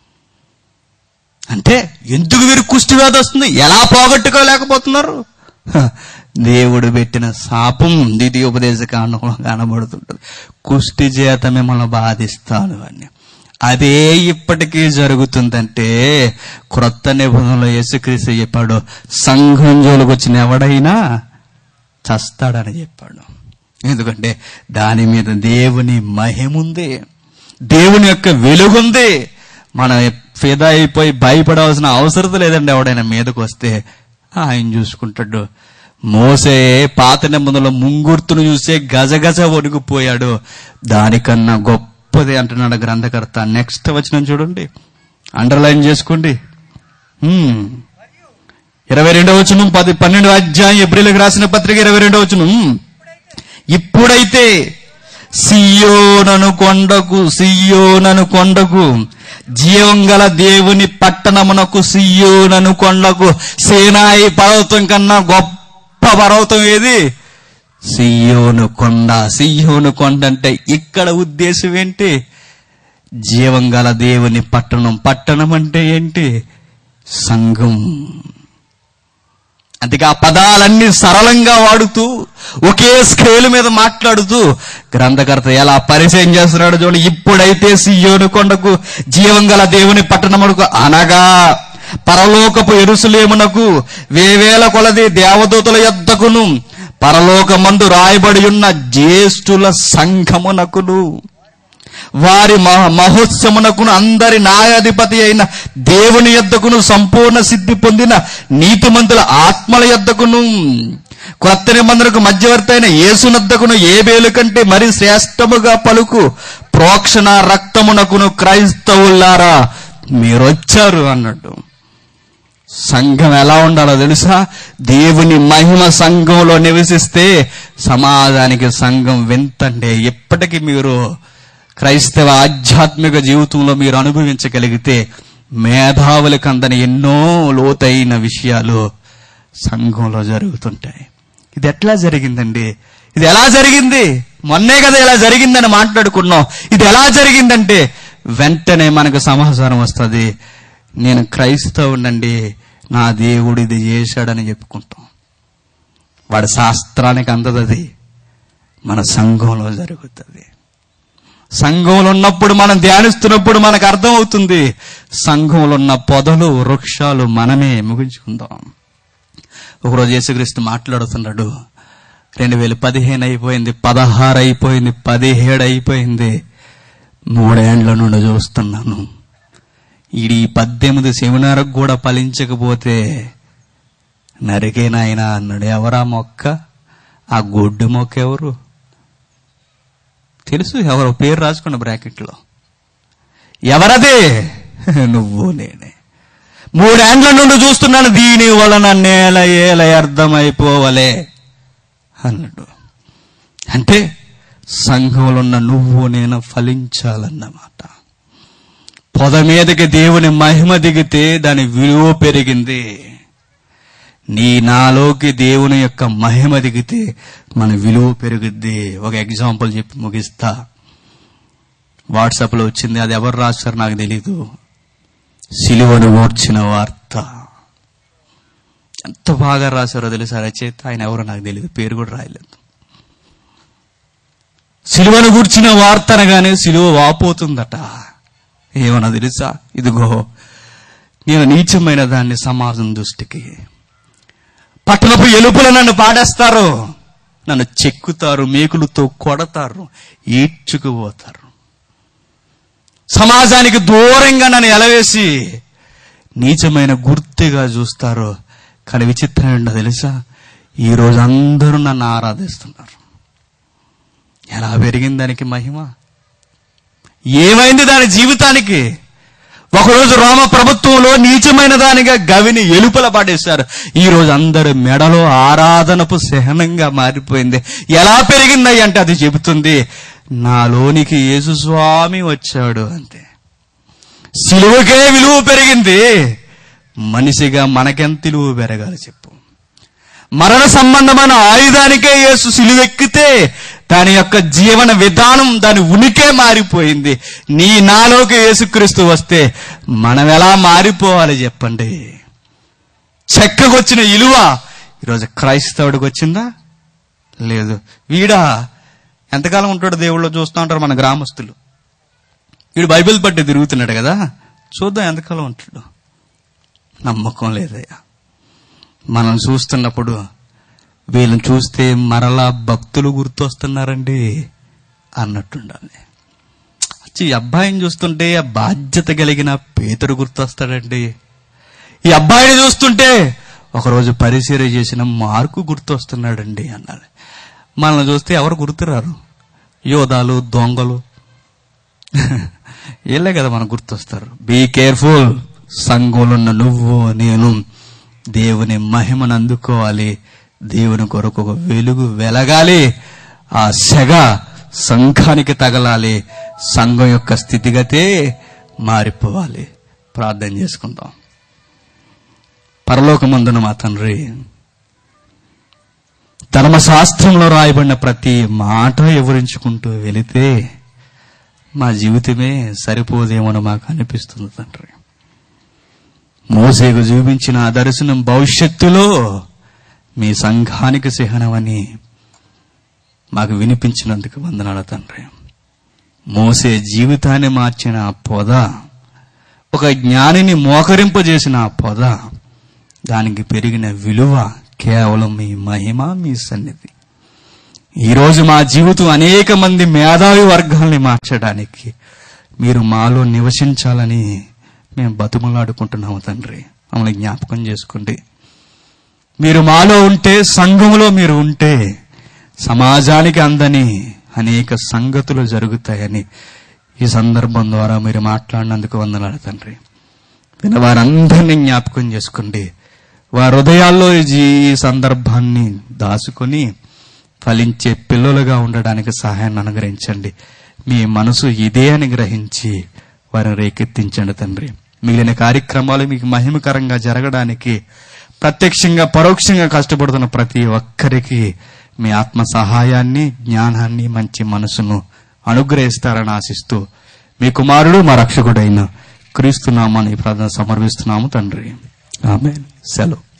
అంటే ఎందుకు వీరికి కుష్టి వ్యాధి వస్తుంది ఎలా పోగొట్టుకోలేకపోతున్నారు హ, దేవుడు పెట్టిన శాపం ద్వితీయ ఉపదేశ కాండంలో కనబడుతుంటది కుష్టి చేత మిమ్మల్ని బాధిస్తాను అని అదే ఇప్పటికీ జరుగుతుందంటే క్రొత్త నిబంధనలో యేసుక్రీస్తు చెప్పాడు సంఘం జోలికి వచ్చిన ఎవడైనా చస్తాడని చెప్పాడు ఎందుకంటే దాని మీద దేవుని మహిముంది దేవుని యొక్క వెలుగుంది మన ఫిదా అయిపోయి భయపడవలసిన అవసరం లేదండి ఎవడైనా మీదకు వస్తే ఆయన చూసుకుంటాడు మోసే పాత నిబంధనలో ముంగుర్తును చూసే గజగజ వణిగిపోయాడు దానికన్నా గొప్పది అంటున్నాడు గ్రంథకర్త నెక్స్ట్ వచ్చిన చూడండి అండర్లైన్ చేసుకోండి హ్మ్. ఇరవై రెండవ వచనం పది పన్నెండు అధ్యాయం ఏప్రిల్కి రాసిన పత్రిక ఇరవై రెండవ వచనం ఇప్పుడైతే సియోనను కొండకు సియోనను కొండకు జీవం గల దేవుని పట్టణమునకు సియోనను కొండకు సేనాయి పర్వతం కన్నా గొప్ప పర్వతం ఏది సియోను కొండ సియోను కొండ అంటే ఇక్కడ ఉద్దేశం ఏంటి జీవం గల దేవుని పట్టణం పట్టణం అంటే ఏంటి సంఘం అందుకే ఆ పదాలన్నీ సరళంగా వాడుతూ ఒకే స్కేల్ మీద మాట్లాడుతూ గ్రంథకర్త ఎలా పరిచయం చేస్తున్నాడు చూడండి ఇప్పుడైతే సియోను కొండకు జీవం గల దేవుని పట్టణమునకు అనగా పరలోకపు ఎరుసలేమునకు వేవేల కొలది దేవదూతల యొద్దకును పరలోకమందు రాయబడి ఉన్న జ్యేష్ఠుల సంఘమునకును వారి మహ- మహోత్సవమునకును అందరి న్యాయాధిపతి అయిన దేవుని యొద్దకును సంపూర్ణ సిద్ధి పొందిన నీతిమంతుల ఆత్మల యొద్దకును కొత్త నిబంధనకు మధ్యవర్తి అయిన యేసునద్దకును ఏ బేలు కంటే మరి శ్రేష్టముగా పలుకు ప్రోక్షణ రక్తమునకును క్రైస్తవులారా మీరొచ్చారు అన్నట్టు సంఘం ఎలా ఉండాలో తెలుసా దేవుని మహిమ సంఘంలో నివసిస్తే సమాజానికి సంఘం వింతండే ఎప్పటికీ మీరు క్రైస్తవ ఆధ్యాత్మిక జీవితంలో మీరు అనుభవించగలిగితే మేధావులకు అందని ఎన్నో లోతైన విషయాలు సంఘంలో జరుగుతుంటాయి ఇది ఎట్లా జరిగిందండి ఇది ఎలా జరిగింది మొన్నే కదా ఇలా జరిగిందని మాట్లాడుకున్నాం ఇది ఎలా జరిగిందంటే వెంటనే మనకు సమాచారం వస్తుంది నేను క్రైస్తవునండి నా దేవుడు ఇది చేశాడని చెప్పుకుంటాం వాడి శాస్త్రానికి అందదది మన సంఘంలో జరుగుతుంది సంఘంలో ఉన్నప్పుడు మనం ధ్యానిస్తున్నప్పుడు మనకు అర్థమవుతుంది సంఘంలో ఉన్న పొదలు వృక్షాలు మనమే ముగించుకుందాం ఒకరోజు యేసుక్రీస్తు మాట్లాడుతున్నాడు రెండు వేల పదిహేను అయిపోయింది పదహారు అయిపోయింది పదిహేడు అయిపోయింది మూడేండ్ల నుండి చూస్తున్నాను ఈడి ఈ పద్దెనిమిది సెమినార్కు కూడా ఫలించకపోతే నరికేనాయన అన్నాడు ఎవరా మొక్క ఆ గొడ్డు మొక్క ఎవరు తెలుసు ఎవరు పేరు రాసుకున్న బ్రాకెట్లో ఎవరదే నువ్వు నేనే మూడేండ్ల నుండి చూస్తున్నాను దీని వలన నేల ఏల అర్థమైపోవలే అన్నాడు అంటే సంఘంలో ఉన్న నువ్వు నేను ఫలించాలన్నమాట పొద మీదకి దేవుని మహిమ దిగితే దాని విలువ పెరిగింది నీ నాలోకి దేవుని యొక్క మహిమ దిగితే మన విలువ పెరుగుద్ది ఒక ఎగ్జాంపుల్ చెప్పి ముగిస్తా వాట్సాప్లో వచ్చింది అది ఎవరు రాశారు నాకు తెలీదు సిలువను ఓర్చిన వార్త ఎంత బాగా రాశారో తెలుసా రచయిత ఆయన ఎవరో నాకు తెలియదు పేరు కూడా రాయలేదు సిలువను గూర్చిన వార్త అనగానే సిలువ వాపోతుందట ఏమన్నా తెలుసా ఇదిగో నేను నీచమైన దాన్ని సమాజం దృష్టికి పట్టణపు ఎలుపులు నన్ను పాడేస్తారు నన్ను చెక్కుతారు మేకులతో కొడతారు ఈడ్చుకుపోతారు సమాజానికి దూరంగా నన్ను ఎలవేసి నీచమైన గుర్తుగా చూస్తారు కానీ విచిత్రం ఏంటో తెలుసా ఈ రోజు అందరూ నన్ను ఆరాధిస్తున్నారు ఎలా పెరిగింది దానికి మహిమ ఏమైంది దాని జీవితానికి ఒకరోజు రోమ ప్రభుత్వంలో నీచమైన దానిగా గవిని ఎలుపల పడేశారు ఈ రోజు అందరు మెడలో ఆరాధనపు సహనంగా మారిపోయింది ఎలా పెరిగింది అంటే అది చెబుతుంది నాలోనికి యేసుస్వామి వచ్చాడు అంతే సిలువకే విలువ పెరిగింది మనిషిగా మనకెంత విలువ పెరగాలి చెప్పు మరణ సంబంధమైన ఆయుధానికే యేసు సిలువెక్కితే దాని యొక్క జీవన విధానం దాని ఉనికే మారిపోయింది నీ నాలోకి యేసుక్రీస్తు వస్తే మనం ఎలా మారిపోవాలి చెప్పండి చెక్కకొచ్చిన ఇలువ ఈరోజు క్రైస్తవుడికి వచ్చిందా లేదు వీడా ఎంతకాలం ఉంటాడు దేవుళ్ళు చూస్తూ ఉంటారు మన గ్రామస్తులు వీడు బైబిల్ పట్టి తిరుగుతున్నాడు కదా చూద్దాం ఎంతకాలం ఉంటాడు నమ్మకం లేదయ్యా మనం చూస్తున్నప్పుడు వీళ్ళని చూస్తే మరలా భక్తులు గుర్తొస్తున్నారండి అన్నట్టుండాలి ఈ అబ్బాయిని చూస్తుంటే ఆ బాధ్యత కలిగిన పేతురు గుర్తొస్తాడండి ఈ అబ్బాయిని చూస్తుంటే ఒకరోజు పరిచర్య చేసిన మార్కు గుర్తొస్తున్నాడండి అన్నాడు మనల్ని చూస్తే ఎవరు గుర్తురారు యోధాలు దొంగలు వీళ్ళే కదా మనకు గుర్తొస్తారు బీ కేర్ఫుల్ సంఘంలో ఉన్న నువ్వు నేను దేవుని మహిమను అందుకోవాలి దేవుని కొరకు ఒక వెలుగు వెలగాలి ఆ సెగ సంఘానికి తగలాలి సంఘం యొక్క స్థితిగతే మారిపోవాలి ప్రార్థన చేసుకుందాం పరలోకమందున మా తండ్రి ధర్మశాస్త్రంలో రాయబడిన ప్రతి మాట వివరించుకుంటూ వెళితే మా జీవితమే సరిపోదేమో మాకు అనిపిస్తుంది తండ్రి మోసేకు చూపించిన ఆ దర్శనం భవిష్యత్తులో మీ సంఘానికి చిహ్నమని మాకు వినిపించినందుకు వందనాలు తండ్రి మోసే జీవితాన్ని మార్చిన ఆ పొద ఒక జ్ఞానిని మోకరింపజేసిన ఆ పొద దానికి పెరిగిన విలువ కేవలం మీ మహిమ మీ సన్నిధి ఈరోజు మా జీవితం అనేక మంది మేధావి వర్గాల్ని మార్చడానికి మీరు మాలో నివసించాలని మేము బతుమలాడుకుంటున్నాము తండ్రి మమ్మల్ని జ్ఞాపకం చేసుకోండి మీరు మాలో ఉంటే సంఘములో మీరు ఉంటే సమాజానికి అందని అనేక సంగతులు జరుగుతాయని ఈ సందర్భం ద్వారా మీరు మాట్లాడినందుకు వందనాలు తండ్రి వినవారందరినీ జ్ఞాపకం చేసుకోండి వారి హృదయాల్లో ఈ జీ- ఈ సందర్భాన్ని దాచుకొని ఫలించే పిల్లలుగా ఉండడానికి సహాయాన్ని అనుగ్రహించండి మీ మనసు ఇదే అని గ్రహించి వారిని రేకెత్తించండి తండ్రి మిగిలిన కార్యక్రమాలు మీకు మహిమకరంగా జరగడానికి ప్రత్యక్షంగా పరోక్షంగా కష్టపడుతున్న ప్రతి ఒక్కరికి మీ ఆత్మ సహాయాన్ని జ్ఞానాన్ని మంచి మనసును అనుగ్రహిస్తారని ఆశిస్తూ మీ కుమారుడు మా రక్షకుడైన క్రీస్తునామాన్ని ప్రార్థన సమర్పిస్తున్నాము తండ్రి ఆమె సెలవు